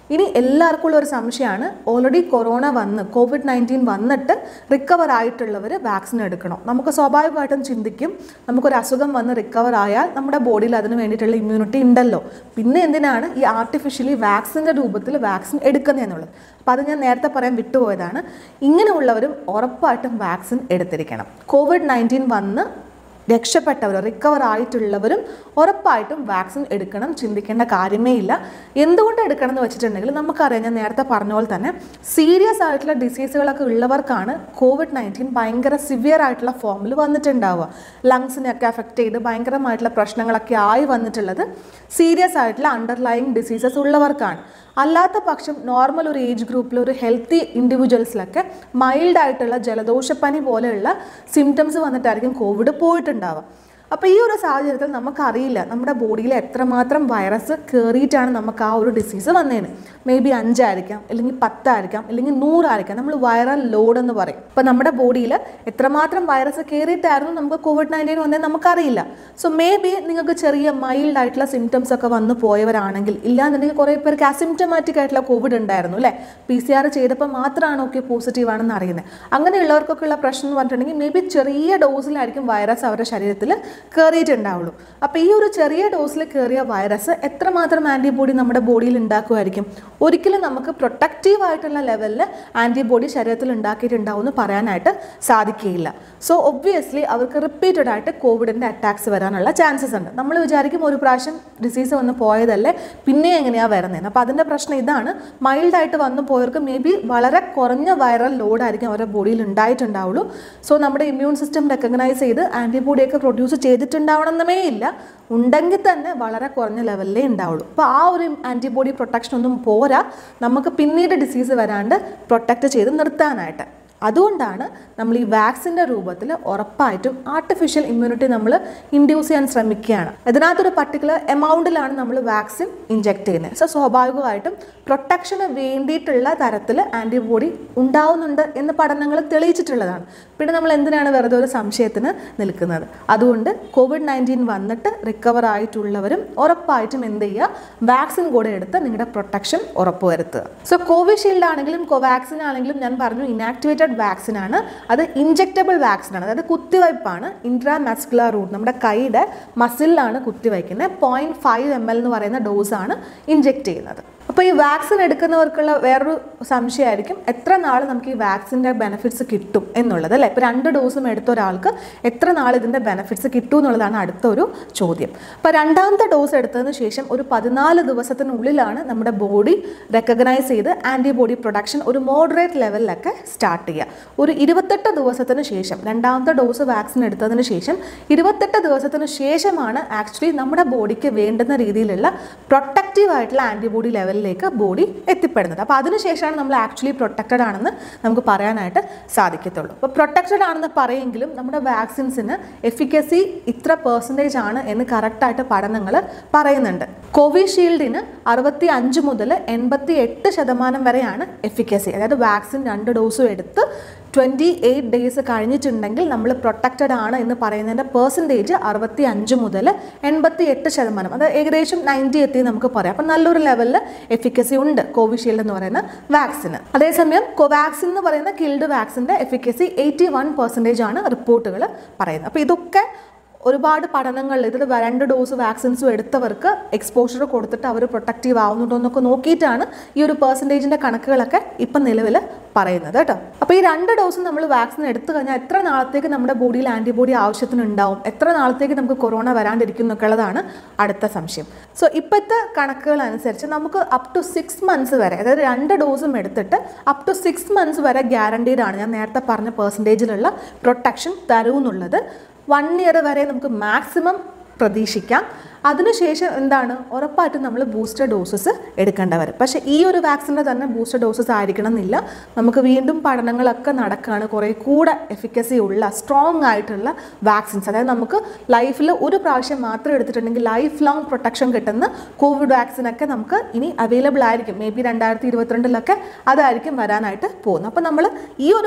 ഇനി എല്ലാവർക്കും ഉള്ള ഒരു സംശയമാണ് ഓൾറെഡി കൊറോണ വന്ന് കോവിഡ് നയൻറ്റീൻ വന്നിട്ട് റിക്കവർ ആയിട്ടുള്ളവർ വാക്സിൻ എടുക്കണം നമുക്ക് സ്വാഭാവികമായിട്ടും ചിന്തിക്കും നമുക്കൊരു അസുഖം വന്ന് റിക്കവർ ആയാൽ നമ്മുടെ ബോഡിയിൽ അതിന് വേണ്ടിയിട്ടുള്ള ഇമ്മ്യൂണിറ്റി ഉണ്ടല്ലോ പിന്നെ എന്തിനാണ് ഈ ആർട്ടിഫിഷ്യലി വാക്സിൻ്റെ രൂപത്തിൽ വാക്സിൻ എടുക്കുന്നത് എന്നുള്ളത് അപ്പോൾ അത് ഞാൻ നേരത്തെ പറയാൻ വിട്ടുപോയതാണ് ഇങ്ങനെയുള്ളവരും ഉറപ്പായിട്ടും വാക്സിൻ എടുത്തിരിക്കണം കോവിഡ് നയൻറ്റീൻ വന്ന് രക്ഷപ്പെട്ടവർ റിക്കവർ ആയിട്ടുള്ളവരും ഉറപ്പായിട്ടും വാക്സിൻ എടുക്കണം ചിന്തിക്കേണ്ട കാര്യമേ ഇല്ല എന്തുകൊണ്ട് എടുക്കണം എന്ന് വെച്ചിട്ടുണ്ടെങ്കിൽ നമുക്കറിയാം ഞാൻ നേരത്തെ പറഞ്ഞ പോലെ തന്നെ സീരിയസ് ആയിട്ടുള്ള ഡിസീസുകളൊക്കെ ഉള്ളവർക്കാണ് കോവിഡ് നയൻറ്റീൻ ഭയങ്കര സിവിയർ ആയിട്ടുള്ള ഫോമിൽ വന്നിട്ടുണ്ടാവുക ലങ്സിനെയൊക്കെ അഫക്റ്റ് ചെയ്ത് ഭയങ്കരമായിട്ടുള്ള പ്രശ്നങ്ങളൊക്കെ ആയി വന്നിട്ടുള്ളത് സീരിയസ് ആയിട്ടുള്ള അണ്ടർലൈങ് ഡിസീസസ് ഉള്ളവർക്കാണ് അല്ലാത്ത പക്ഷം നോർമൽ ഒരു ഏജ് ഗ്രൂപ്പിൽ ഒരു ഹെൽത്തി ഇൻഡിവിജ്വൽസിലൊക്കെ മൈൽഡ് ആയിട്ടുള്ള ജലദോഷപ്പനി പോലെയുള്ള സിംറ്റംസ് വന്നിട്ടായിരിക്കും കോവിഡ് പോയിട്ടുണ്ടാവുക അപ്പോൾ ഈ ഒരു സാഹചര്യത്തിൽ നമുക്കറിയില്ല നമ്മുടെ ബോഡിയിൽ എത്രമാത്രം വൈറസ് കയറിയിട്ടാണ് നമുക്ക് ആ ഒരു ഡിസീസ് വന്നേന് മേ ബി അഞ്ചായിരിക്കാം അല്ലെങ്കിൽ പത്തായിരിക്കാം അല്ലെങ്കിൽ നൂറായിരിക്കാം നമ്മൾ വൈറൽ ലോഡ് എന്ന് പറയും അപ്പോൾ നമ്മുടെ ബോഡിയിൽ എത്രമാത്രം വൈറസ് കയറിയിട്ടായിരുന്നു നമുക്ക് കോവിഡ് നയൻറ്റീൻ വന്നതെന്ന് നമുക്കറിയില്ല സോ മേ ബി നിങ്ങൾക്ക് ചെറിയ മൈൽഡ് ആയിട്ടുള്ള സിംറ്റംസ് ഒക്കെ വന്നു പോയവരാണെങ്കിൽ ഇല്ലാന്നുണ്ടെങ്കിൽ കുറേ പേർക്ക് അസിംറ്റമാറ്റിക് ആയിട്ടുള്ള കോവിഡ് ഉണ്ടായിരുന്നു അല്ലേ പി സി ആർ ചെയ്തപ്പോൾ മാത്രമാണ് ഓക്കെ പോസിറ്റീവ് ആണെന്ന് അറിയുന്നത് അങ്ങനെയുള്ളവർക്കൊക്കെ ഉള്ള പ്രശ്നം എന്ന് പറഞ്ഞിട്ടുണ്ടെങ്കിൽ മേ ബി ചെറിയ ഡോസിലായിരിക്കും വൈറസ് അവരുടെ ശരീരത്തിൽ കയറിയിട്ടുണ്ടാവുള്ളൂ അപ്പോൾ ഈ ഒരു ചെറിയ ഡോസിൽ കയറിയ വൈറസ് എത്രമാത്രം ആൻറ്റിബോഡി നമ്മുടെ ബോഡിയിൽ ഉണ്ടാക്കുമായിരിക്കും ഒരിക്കലും നമുക്ക് പ്രൊട്ടക്റ്റീവ് ആയിട്ടുള്ള ലെവലിൽ ആൻറ്റിബോഡി ശരീരത്തിൽ ഉണ്ടാക്കിയിട്ടുണ്ടാവും എന്ന് പറയാനായിട്ട് സാധിക്കുകയില്ല സോ ഒബ്വിയസ്ലി അവർക്ക് റിപ്പീറ്റഡ് ആയിട്ട് കോവിഡിൻ്റെ അറ്റാക്സ് വരാനുള്ള ചാൻസസ് ഉണ്ട് നമ്മൾ വിചാരിക്കും ഒരു പ്രാവശ്യം ഡിസീസ് വന്ന് പോയതല്ലേ പിന്നെ എങ്ങനെയാണ് വരുന്നത് അപ്പോൾ അതിൻ്റെ പ്രശ്നം ഇതാണ് മൈൽഡായിട്ട് വന്നു പോയവർക്ക് മേ ബി വളരെ കുറഞ്ഞ വൈറൽ ലോഡായിരിക്കും അവരുടെ ബോഡിയിൽ ഉണ്ടായിട്ടുണ്ടാവുള്ളൂ സോ നമ്മുടെ ഇമ്മ്യൂൺ സിസ്റ്റം റെക്കഗ്നൈസ് ചെയ്ത് ആൻറ്റിബോഡിയൊക്കെ പ്രൊഡ്യൂസ് ചെയ്തിട്ടുണ്ടാവണമെന്നേ ഇല്ല ഉണ്ടെങ്കിൽ തന്നെ വളരെ കുറഞ്ഞ ലെവലിലേ ഉണ്ടാവുള്ളൂ അപ്പോൾ ആ ഒരു ആൻറ്റിബോഡി പ്രൊട്ടക്ഷൻ ഒന്നും പോരാ നമുക്ക് പിന്നീട് ഡിസീസ് വരാണ്ട് പ്രൊട്ടക്റ്റ് ചെയ്ത് നിർത്താനായിട്ട് അതുകൊണ്ടാണ് നമ്മൾ ഈ വാക്സിൻ്റെ രൂപത്തിൽ ഉറപ്പായിട്ടും ആർട്ടിഫിഷ്യൽ ഇമ്മ്യൂണിറ്റി നമ്മൾ ഇൻഡ്യൂസ് ചെയ്യാൻ ശ്രമിക്കുകയാണ് ഇതിനകത്തൊരു പർട്ടിക്കുലർ എമൗണ്ടിലാണ് നമ്മൾ വാക്സിൻ ഇഞ്ചെക്ട് ചെയ്യുന്നത് സോ സ്വാഭാവികമായിട്ടും പ്രൊട്ടക്ഷന് വേണ്ടിയിട്ടുള്ള തരത്തിൽ ആൻറ്റിബോഡി ഉണ്ടാവുന്നുണ്ട് എന്ന് പഠനങ്ങൾ തെളിയിച്ചിട്ടുള്ളതാണ് പിന്നെ നമ്മൾ എന്തിനാണ് വെറുതെ ഒരു സംശയത്തിന് നിൽക്കുന്നത് അതുകൊണ്ട് കോവിഡ് നയൻറ്റീൻ വന്നിട്ട് റിക്കവർ ആയിട്ടുള്ളവരും ഉറപ്പായിട്ടും എന്ത് ചെയ്യുക വാക്സിൻ കൂടെ എടുത്ത് നിങ്ങളുടെ പ്രൊട്ടക്ഷൻ ഉറപ്പുവരുത്തുക സോ കോവിഷീൽഡ് ആണെങ്കിലും കോവാക്സിൻ ആണെങ്കിലും ഞാൻ പറഞ്ഞു ഇനാക്ടിവേറ്റഡ് വാക്സിൻ ആണ് അത് ഇഞ്ചെക്റ്റബിൾ വാക്സിൻ ആണ് അതായത് കുത്തിവയ്പ്പാണ് ഇൻട്രാ മസ്കുലർ റൂട്ട് നമ്മുടെ കൈയുടെ മസിലിലാണ് കുത്തിവയ്ക്കുന്നത് പോയിന്റ് ഫൈവ് എം എൽ എന്ന് പറയുന്ന ഡോസാണ് ഇഞ്ചെക്ട് ചെയ്യുന്നത് അപ്പോൾ ഈ വാക്സിൻ എടുക്കുന്നവർക്കുള്ള വേറൊരു സംശയമായിരിക്കും എത്ര നാൾ നമുക്ക് ഈ വാക്സിൻ്റെ ബെനിഫിറ്റ്സ് കിട്ടും എന്നുള്ളത് അല്ലേ ഇപ്പോൾ രണ്ട് ഡോസും എടുത്ത ഒരാൾക്ക് എത്ര നാൾ ഇതിൻ്റെ ബെനിഫിറ്റ്സ് കിട്ടും എന്നുള്ളതാണ് അടുത്ത ഒരു ചോദ്യം അപ്പോൾ രണ്ടാമത്തെ ഡോസ് എടുത്തതിന് ശേഷം ഒരു പതിനാല് ദിവസത്തിനുള്ളിലാണ് നമ്മുടെ ബോഡി റെക്കഗ്നൈസ് ചെയ്ത് ആൻറ്റിബോഡി പ്രൊഡക്ഷൻ ഒരു മോഡറേറ്റ് ലെവലിലൊക്കെ സ്റ്റാർട്ട് ചെയ്യുക ഒരു ഇരുപത്തെട്ട് ദിവസത്തിന് ശേഷം രണ്ടാമത്തെ ഡോസ് വാക്സിൻ എടുത്തതിന് ശേഷം ഇരുപത്തെട്ട് ദിവസത്തിന് ശേഷമാണ് ആക്ച്വലി നമ്മുടെ ബോഡിക്ക് വേണ്ടുന്ന രീതിയിലുള്ള പ്രൊട്ടക്റ്റീവ് ആയിട്ടുള്ള ആൻറ്റിബോഡി ലെവലിലേക്ക് ബോഡി എത്തിപ്പെടുന്നത് അപ്പോൾ അതിനുശേഷമാണ് നമ്മൾ ആക്ച്വലി പ്രൊട്ടക്റ്റഡ് ആണെന്ന് നമുക്ക് പറയാനായിട്ട് സാധിക്കത്തുള്ളൂ അപ്പോൾ പ്രൊട്ടക്റ്റഡ് ആണെന്ന് പറയുമെങ്കിലും നമ്മുടെ വാക്സിൻസിന് എഫിക്കസി ഇത്ര പെർസെൻറ്റേജ് ആണ് എന്ന് കറക്റ്റായിട്ട് പഠനങ്ങൾ പറയുന്നുണ്ട് കോവിഷീൽഡിന് അറുപത്തി അഞ്ച് മുതൽ എൺപത്തി എട്ട് ശതമാനം വരെയാണ് എഫിക്കസി അതായത് വാക്സിൻ രണ്ട് ഡോസും എടുത്ത് ട്വൻറ്റി എയ്റ്റ് ഡേയ്സ് കഴിഞ്ഞിട്ടുണ്ടെങ്കിൽ നമ്മൾ പ്രൊട്ടക്റ്റഡ് ആണ് എന്ന് പറയുന്നതിൻ്റെ പെർസെൻറ്റേജ് അറുപത്തി അഞ്ച് മുതൽ എൺപത്തി എട്ട് ശതമാനം അത് ഏകദേശം നയൻറ്റി എത്തി നമുക്ക് പറയാം അപ്പം നല്ലൊരു ലെവലിൽ എഫിക്കസി ഉണ്ട് കോവിഷീൽഡ് എന്ന് പറയുന്ന വാക്സിന് അതേസമയം കോവാക്സിൻ എന്ന് പറയുന്ന കിൽഡ് വാക്സിൻ്റെ എഫിക്കസി എയ്റ്റി വൺ പെർസെൻറ്റേജ് ആണ് റിപ്പോർട്ടുകൾ പറയുന്നത് അപ്പോൾ ഇതൊക്കെ ഒരുപാട് പഠനങ്ങളിൽ ഇതിൽ രണ്ട് ഡോസ് വാക്സിൻസും എടുത്തവർക്ക് എക്സ്പോഷർ കൊടുത്തിട്ട് അവർ പ്രൊട്ടക്റ്റീവ് ആവുന്നുണ്ടോ എന്നൊക്കെ നോക്കിയിട്ടാണ് ഈ ഒരു പെർസെൻറ്റേജിൻ്റെ കണക്കുകളൊക്കെ ഇപ്പം നിലവിൽ പറയുന്നത് കേട്ടോ അപ്പോൾ ഈ രണ്ട് ഡോസും നമ്മൾ വാക്സിൻ എടുത്തു കഴിഞ്ഞാൽ എത്ര നാളത്തേക്ക് നമ്മുടെ ബോഡിയിൽ ആൻറ്റിബോഡി ആവശ്യത്തിന് ഉണ്ടാവും എത്ര നാളത്തേക്ക് നമുക്ക് കൊറോണ വരാണ്ടിരിക്കും എന്നൊക്കെയുള്ളതാണ് അടുത്ത സംശയം സോ ഇപ്പോഴത്തെ കണക്കുകൾ അനുസരിച്ച് നമുക്ക് അപ് ടു സിക്സ് മന്ത്സ് വരെ അതായത് രണ്ട് ഡോസും എടുത്തിട്ട് അപ് ടു സിക്സ് മന്ത്സ് വരെ ഗ്യാരണ്ടീഡ് ആണ് ഞാൻ നേരത്തെ പറഞ്ഞ പെർസെൻറ്റേജിലുള്ള പ്രൊട്ടക്ഷൻ തരുമെന്നുള്ളത് വൺ ഇയർ വരെ നമുക്ക് മാക്സിമം പ്രതീക്ഷിക്കാം അതിനുശേഷം എന്താണ് ഉറപ്പായിട്ടും നമ്മൾ ബൂസ്റ്റർ ഡോസസ് എടുക്കേണ്ട വരും പക്ഷേ ഈ ഒരു വാക്സിൻ്റെ തന്നെ ബൂസ്റ്റർ ഡോസസ് ആയിരിക്കണം എന്നില്ല നമുക്ക് വീണ്ടും പഠനങ്ങളൊക്കെ നടക്കുകയാണ് കുറേ കൂടെ എഫിക്കസി ഉള്ള സ്ട്രോങ് ആയിട്ടുള്ള വാക്സിൻസ് അതായത് നമുക്ക് ലൈഫിൽ ഒരു പ്രാവശ്യം മാത്രം എടുത്തിട്ടുണ്ടെങ്കിൽ ലൈഫ് ലോങ് പ്രൊട്ടക്ഷൻ കിട്ടുന്ന കോവിഡ് വാക്സിനൊക്കെ നമുക്ക് ഇനി അവൈലബിൾ ആയിരിക്കും മേ ബി രണ്ടായിരത്തി ഇരുപത്തിരണ്ടിലൊക്കെ അതായിരിക്കും വരാനായിട്ട് പോകുന്നത് അപ്പോൾ നമ്മൾ ഈ ഒരു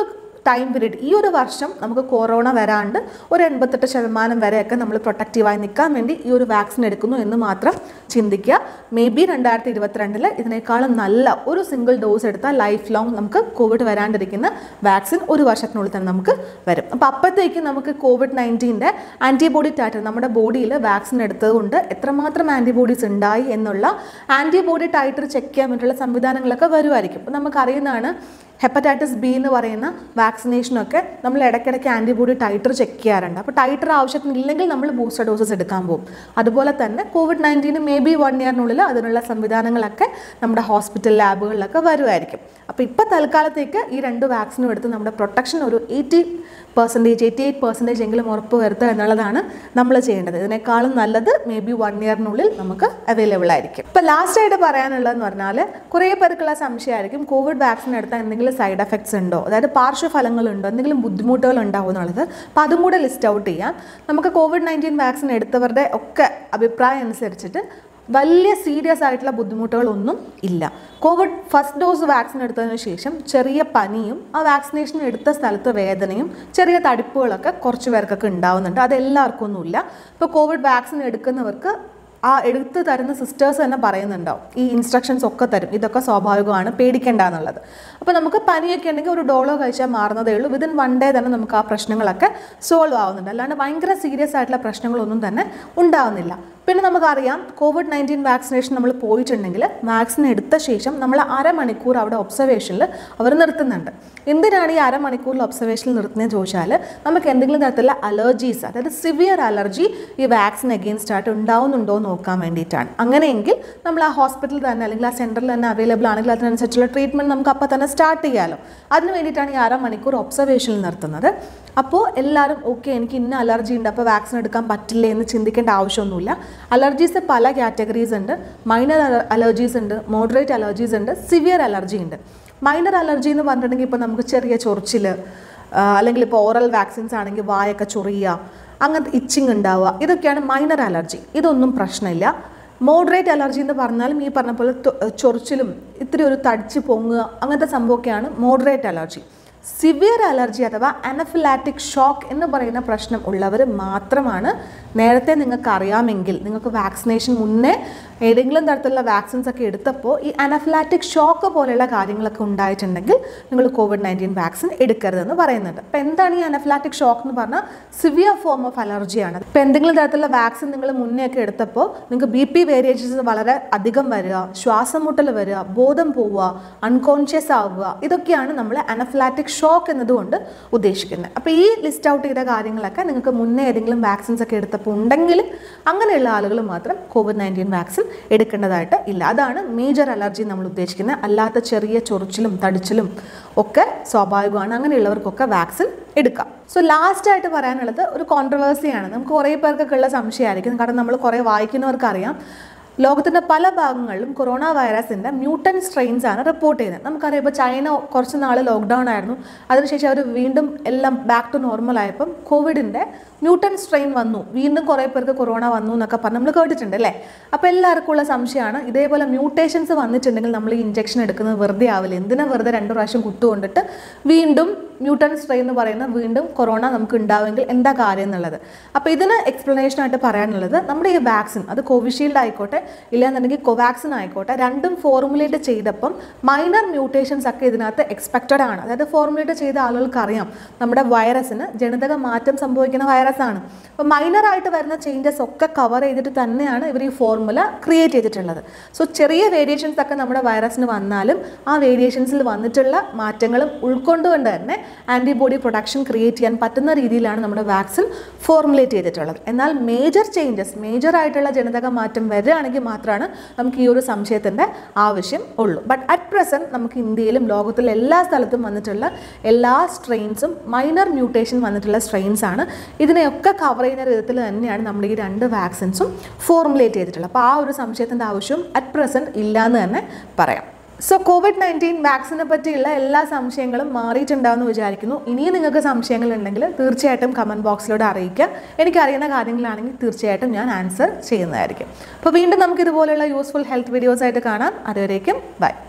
ടൈം പീരീഡ് ഈ ഒരു വർഷം നമുക്ക് കൊറോണ വരാണ്ട് ഒരു എൺപത്തെട്ട് ശതമാനം വരെയൊക്കെ നമ്മൾ പ്രൊട്ടക്റ്റീവായി നിൽക്കാൻ വേണ്ടി ഈ ഒരു വാക്സിൻ എടുക്കുന്നു എന്ന് മാത്രം ചിന്തിക്കുക മേ ബി രണ്ടായിരത്തി ഇരുപത്തിരണ്ടിൽ ഇതിനേക്കാളും നല്ല ഒരു സിംഗിൾ ഡോസ് എടുത്താൽ ലൈഫ് ലോങ് നമുക്ക് കോവിഡ് വരാണ്ടിരിക്കുന്ന വാക്സിൻ ഒരു വർഷത്തിനുള്ളിൽ തന്നെ നമുക്ക് വരും അപ്പോൾ അപ്പോഴത്തേക്ക് നമുക്ക് കോവിഡ് നയൻറ്റീൻ്റെ ആൻറ്റിബോഡി ടൈറ്റർ നമ്മുടെ ബോഡിയിൽ വാക്സിൻ എടുത്തതുകൊണ്ട് എത്രമാത്രം ആൻറ്റിബോഡീസ് ഉണ്ടായി എന്നുള്ള ആൻറ്റിബോഡി ടൈറ്റർ ചെക്ക് ചെയ്യാൻ വേണ്ടിയിട്ടുള്ള സംവിധാനങ്ങളൊക്കെ വരുമായിരിക്കും അപ്പോൾ നമുക്കറിയുന്നതാണ് ഹെപ്പറ്റൈറ്റിസ് ബി എന്ന് പറയുന്ന വാക്സിനേഷനൊക്കെ നമ്മൾ ഇടയ്ക്കിടയ്ക്ക് ആൻറ്റിബോഡി ടൈറ്റർ ചെക്ക് ചെയ്യാറുണ്ട് അപ്പോൾ ടൈറ്റർ ആവശ്യത്തിനില്ലെങ്കിൽ നമ്മൾ ബൂസ്റ്റർ ഡോസസ് എടുക്കാൻ പോകും അതുപോലെ തന്നെ കോവിഡ് നയൻറ്റീന് മേ ബി വൺ ഇയറിനുള്ളിൽ അതിനുള്ള സംവിധാനങ്ങളൊക്കെ നമ്മുടെ ഹോസ്പിറ്റൽ ലാബുകളിലൊക്കെ വരുമായിരിക്കും അപ്പോൾ ഇപ്പോൾ തൽക്കാലത്തേക്ക് ഈ രണ്ട് വാക്സിനും എടുത്ത് നമ്മുടെ പ്രൊട്ടക്ഷൻ ഒരു eighty percentage eighty eight percentage എങ്കിലും ഉറപ്പ് വരുത്തുക എന്നുള്ളതാണ് നമ്മൾ ചെയ്യേണ്ടത് ഇതിനേക്കാളും നല്ലത് മേ ബി വൺ ഇയറിനുള്ളിൽ നമുക്ക് അവൈലബിൾ ആയിരിക്കും ഇപ്പോൾ ലാസ്റ്റ് ആയിട്ട് പറയാനുള്ളതെന്ന് പറഞ്ഞാൽ കുറേ പേർക്കുള്ള സംശയമായിരിക്കും കോവിഡ് വാക്സിൻ എടുത്താൽ എന്തെങ്കിലും സൈഡ് എഫക്ട്സ് ഉണ്ടോ അതായത് പാർശ്വഫലങ്ങളുണ്ടോ എന്തെങ്കിലും ബുദ്ധിമുട്ടുകൾ ഉണ്ടാവും എന്നുള്ളത് അപ്പോൾ അതും കൂടെ ലിസ്റ്റ് ഔട്ട് ചെയ്യാം നമുക്ക് കോവിഡ് നയൻറ്റീൻ വാക്സിൻ എടുത്തവരുടെ ഒക്കെ അഭിപ്രായം അനുസരിച്ചിട്ട് വലിയ സീരിയസ് ആയിട്ടുള്ള ബുദ്ധിമുട്ടുകളൊന്നും ഇല്ല കോവിഡ് ഫസ്റ്റ് ഡോസ് വാക്സിൻ എടുത്തതിന് ശേഷം ചെറിയ പനിയും ആ വാക്സിനേഷൻ എടുത്ത സ്ഥലത്ത് വേദനയും ചെറിയ തടിപ്പുകളൊക്കെ കുറച്ച് പേർക്കൊക്കെ ഉണ്ടാവുന്നുണ്ട് അത് എല്ലാവർക്കും ഒന്നുമില്ല ഇപ്പോൾ കോവിഡ് വാക്സിൻ എടുക്കുന്നവർക്ക് ആ എടുത്ത് തരുന്ന സിസ്റ്റേഴ്സ് തന്നെ പറയുന്നുണ്ടാവും ഈ ഇൻസ്ട്രക്ഷൻസ് ഒക്കെ തരും ഇതൊക്കെ സ്വാഭാവികമാണ് പേടിക്കേണ്ട എന്നുള്ളത് അപ്പോൾ നമുക്ക് പനിയൊക്കെ ഉണ്ടെങ്കിൽ ഒരു ഡോളോ കഴിച്ചാൽ മാറുന്നതേ ഉള്ളൂ വിതിൻ വൺ ഡേ തന്നെ നമുക്ക് ആ പ്രശ്നങ്ങളൊക്കെ സോൾവ് ആവുന്നുണ്ട് അല്ലാണ്ട് ഭയങ്കര സീരിയസ് ആയിട്ടുള്ള പ്രശ്നങ്ങളൊന്നും തന്നെ ഉണ്ടാവുന്നില്ല പിന്നെ നമുക്കറിയാം കോവിഡ് നയൻറ്റീൻ വാക്സിനേഷൻ നമ്മൾ പോയിട്ടുണ്ടെങ്കിൽ വാക്സിൻ എടുത്ത ശേഷം നമ്മൾ അരമണിക്കൂർ അവിടെ ഒബ്സർവേഷനിൽ അവർ നിർത്തുന്നുണ്ട് എന്തിനാണ് ഈ അരമണിക്കൂറിൽ ഒബ്സർവേഷനിൽ നിർത്തുന്നതെന്ന് ചോദിച്ചാൽ നമുക്ക് എന്തെങ്കിലും തരത്തിലുള്ള അലർജീസ് അതായത് സിവിയർ അലർജി ഈ വാക്സിൻ അഗെയിൻസ്റ്റ് ആയിട്ട് ഉണ്ടാവുന്നുണ്ടോ എന്ന് നോക്കാൻ വേണ്ടിയിട്ടാണ് അങ്ങനെയെങ്കിൽ നമ്മൾ ആ ഹോസ്പിറ്റലിൽ തന്നെ അല്ലെങ്കിൽ ആ സെൻറ്ററിൽ തന്നെ അവൈലബിൾ ആണെങ്കിൽ അതിനനുസരിച്ചുള്ള ട്രീറ്റ്മെൻറ്റ് നമുക്ക് അപ്പോൾ തന്നെ സ്റ്റാർട്ട് ചെയ്യാമല്ലോ അതിന് വേണ്ടിയിട്ടാണ് ഈ അരമണിക്കൂർ ഒബ്സർവേഷനിൽ നിർത്തുന്നത് അപ്പോൾ എല്ലാവരും ഓക്കെ എനിക്ക് ഇന്ന അലർജി ഉണ്ട് അപ്പോൾ വാക്സിൻ എടുക്കാൻ പറ്റില്ലേ എന്ന് ചിന്തിക്കേണ്ട ആവശ്യമൊന്നുമില്ല അലർജീസ് പല കാറ്റഗറീസ് ഉണ്ട് മൈനർ അലർജീസ് ഉണ്ട് മോഡറേറ്റ് അലർജീസ് ഉണ്ട് സിവിയർ അലർജി ഉണ്ട് മൈനർ അലർജി എന്ന് പറഞ്ഞിട്ടുണ്ടെങ്കിൽ ഇപ്പോൾ നമുക്ക് ചെറിയ ചൊറിച്ചിൽ അല്ലെങ്കിൽ ഇപ്പോൾ ഓറൽ വാക്സിൻസ് ആണെങ്കിൽ വായൊക്കെ ചൊറിയുക അങ്ങനത്തെ ഇച്ചിങ് ഉണ്ടാവുക ഇതൊക്കെയാണ് മൈനർ അലർജി ഇതൊന്നും പ്രശ്നമില്ല മോഡറേറ്റ് അലർജി എന്ന് പറഞ്ഞാലും ഈ പറഞ്ഞ പോലെ തൊ- ചൊറിച്ചിലും ഇത്തിരി ഒരു തടിച്ച് പൊങ്ങുക അങ്ങനത്തെ സംഭവമൊക്കെയാണ് മോഡറേറ്റ് അലർജി സിവിയർ അലർജി അഥവാ അനഫിലാറ്റിക് ഷോക്ക് എന്ന് പറയുന്ന പ്രശ്നം ഉള്ളവർ മാത്രമാണ് നേരത്തെ നിങ്ങൾക്ക് അറിയാമെങ്കിൽ നിങ്ങൾക്ക് വാക്സിനേഷൻ മുന്നേ ഏതെങ്കിലും തരത്തിലുള്ള വാക്സിൻസ് ഒക്കെ എടുത്തപ്പോൾ ഈ അനഫിലാറ്റിക് ഷോക്ക് പോലെയുള്ള കാര്യങ്ങളൊക്കെ ഉണ്ടായിട്ടുണ്ടെങ്കിൽ നിങ്ങൾ കോവിഡ് നയൻറ്റീൻ വാക്സിൻ എടുക്കരുതെന്ന് പറയുന്നുണ്ട് അപ്പോൾ എന്താണ് ഈ അനഫിലാറ്റിക് ഷോക്ക് എന്ന് പറഞ്ഞാൽ സിവിയർ ഫോം ഓഫ് അലർജിയാണ് ഇപ്പോൾ എന്തെങ്കിലും തരത്തിലുള്ള വാക്സിൻ നിങ്ങൾ മുന്നേ ഒക്കെ എടുത്തപ്പോൾ നിങ്ങൾക്ക് ബി പി വേരിയേഷൻസ് വളരെ അധികം വരിക ശ്വാസം മുട്ടൽ വരിക ബോധം പോവുക അൺകോൺഷ്യസ് ആവുക ഇതൊക്കെയാണ് നമ്മൾ അനഫിലാറ്റിക് ഷോക്ക് എന്നതുകൊണ്ട് ഉദ്ദേശിക്കുന്നത് അപ്പോൾ ഈ ലിസ്റ്റ് ഔട്ട് ചെയ്ത കാര്യങ്ങളൊക്കെ നിങ്ങൾക്ക് മുന്നേ ഏതെങ്കിലും വാക്സിൻസ് ഒക്കെ എടുത്തപ്പോൾ ഉണ്ടെങ്കിൽ അങ്ങനെയുള്ള ആളുകൾ മാത്രം കോവിഡ് നയൻറ്റീൻ വാക്സിൻ എടുക്കേണ്ടതായിട്ട് ഇല്ല അതാണ് മേജർ അലർജി നമ്മൾ ഉദ്ദേശിക്കുന്നത് അല്ലാത്ത ചെറിയ ചൊറിച്ചിലും തടിച്ചിലും ഒക്കെ സ്വാഭാവികമാണ് അങ്ങനെയുള്ളവർക്കൊക്കെ വാക്സിൻ എടുക്കാം സോ ലാസ്റ്റ് ആയിട്ട് പറയാനുള്ളത് ഒരു കോൺട്രവേഴ്സിയാണ് നമുക്ക് കുറേ പേർക്കൊക്കെ ഉള്ള സംശയമായിരിക്കും കാരണം നമ്മൾ കുറേ വായിക്കുന്നവർക്കറിയാം ലോകത്തിൻ്റെ പല ഭാഗങ്ങളിലും കൊറോണ വൈറസിൻ്റെ മ്യൂട്ടൻ സ്ട്രെയിൻസ് ആണ് റിപ്പോർട്ട് ചെയ്യുന്നത് നമുക്കറിയാം ഇപ്പോൾ ചൈന കുറച്ച് നാൾ ലോക്ക്ഡൗൺ ആയിരുന്നു അതിനുശേഷം അവർ വീണ്ടും എല്ലാം ബാക്ക് ടു നോർമൽ ആയപ്പം കോവിഡിൻ്റെ മ്യൂട്ടൻ സ്ട്രെയിൻ വന്നു വീണ്ടും കുറേ പേർക്ക് കൊറോണ വന്നു എന്നൊക്കെ പറഞ്ഞ് നമ്മൾ കേട്ടിട്ടുണ്ട് അല്ലേ അപ്പോൾ എല്ലാവർക്കും ഉള്ള സംശയമാണ് ഇതേപോലെ മ്യൂട്ടേഷൻസ് വന്നിട്ടുണ്ടെങ്കിൽ നമ്മൾ ഈ ഇഞ്ചക്ഷൻ എടുക്കുന്നത് വെറുതെ ആവില്ല എന്തിനാ വെറുതെ രണ്ട് പ്രാവശ്യം കുത്തുകൊണ്ടിട്ട് വീണ്ടും മ്യൂട്ടൻ സ്ട്രെയിൻ എന്ന് പറയുന്ന വീണ്ടും കൊറോണ നമുക്ക് ഉണ്ടാവുമെങ്കിൽ എന്താ കാര്യം എന്നുള്ളത് അപ്പോൾ ഇതിന് എക്സ്പ്ലനേഷൻ ആയിട്ട് പറയാനുള്ളത് നമ്മുടെ ഈ വാക്സിൻ അത് കോവിഷീൽഡ് ആയിക്കോട്ടെ ഇല്ലാന്നുണ്ടെങ്കിൽ കോവാക്സിൻ ആയിക്കോട്ടെ രണ്ടും ഫോർമുലേറ്റ് ചെയ്തപ്പം മൈനർ മ്യൂട്ടേഷൻസ് ഒക്കെ ഇതിനകത്ത് എക്സ്പെക്റ്റഡ് ആണ് അതായത് ഫോർമുലേറ്റ് ചെയ്ത ആളുകൾക്ക് അറിയാം നമ്മുടെ വൈറസിന് ജനിതക മാറ്റം സംഭവിക്കുന്ന വൈറസ് ആണ് അപ്പോൾ മൈനർ ആയിട്ട് വരുന്ന ചേഞ്ചസ് ഒക്കെ കവർ ചെയ്തിട്ട് തന്നെയാണ് ഇവർ ഈ ഫോർമുല ക്രിയേറ്റ് ചെയ്തിട്ടുള്ളത് സോ ചെറിയ വേരിയേഷൻസ് ഒക്കെ നമ്മുടെ വൈറസിന് വന്നാലും ആ വേരിയേഷൻസിൽ വന്നിട്ടുള്ള മാറ്റങ്ങളും ഉൾക്കൊണ്ടുകൊണ്ട് തന്നെ ആൻറ്റിബോഡി പ്രൊഡക്ഷൻ ക്രിയേറ്റ് ചെയ്യാൻ പറ്റുന്ന രീതിയിലാണ് നമ്മുടെ വാക്സിൻ ഫോർമുലേറ്റ് ചെയ്തിട്ടുള്ളത് എന്നാൽ മേജർ ചേഞ്ചസ് മേജർ ആയിട്ടുള്ള ജനിതക മാറ്റം വരികയാണെങ്കിൽ മാത്രമാണ് നമുക്ക് ഈ ഒരു സംശയത്തിൻ്റെ ആവശ്യം ഉള്ളൂ ബട്ട് അറ്റ് പ്രസൻറ്റ് നമുക്ക് ഇന്ത്യയിലും ലോകത്തിലെ എല്ലാ സ്ഥലത്തും വന്നിട്ടുള്ള എല്ലാ സ്ട്രെയിൻസും മൈനർ മ്യൂട്ടേഷൻ വന്നിട്ടുള്ള സ്ട്രെയിൻസ് ആണ് ഇതിനെയൊക്കെ കവർ ചെയ്യുന്ന വിധത്തിൽ തന്നെയാണ് നമ്മുടെ ഈ രണ്ട് വാക്സിൻസും ഫോർമുലേറ്റ് ചെയ്തിട്ടുള്ളത് അപ്പോൾ ആ ഒരു സംശയത്തിൻ്റെ ആവശ്യം അറ്റ് പ്രസൻറ്റ് ഇല്ല എന്ന് തന്നെ പറയാം സോ കോവിഡ് നയൻറ്റീൻ വാക്സിനെ പറ്റിയുള്ള എല്ലാ സംശയങ്ങളും മാറിയിട്ടുണ്ടാവുമെന്ന് വിചാരിക്കുന്നു ഇനിയും നിങ്ങൾക്ക് സംശയങ്ങൾ ഉണ്ടെങ്കിൽ തീർച്ചയായിട്ടും കമൻറ്റ് ബോക്സിലൂടെ അറിയിക്കുക എനിക്ക് അറിയുന്ന കാര്യങ്ങളാണെങ്കിൽ തീർച്ചയായിട്ടും ഞാൻ ആൻസർ ചെയ്യുന്നതായിരിക്കും അപ്പോൾ വീണ്ടും നമുക്ക് ഇതുപോലെയുള്ള യൂസ്ഫുൾ ഹെൽത്ത് വീഡിയോസ് ആയിട്ട് കാണാം അതുവരേക്കും ബൈ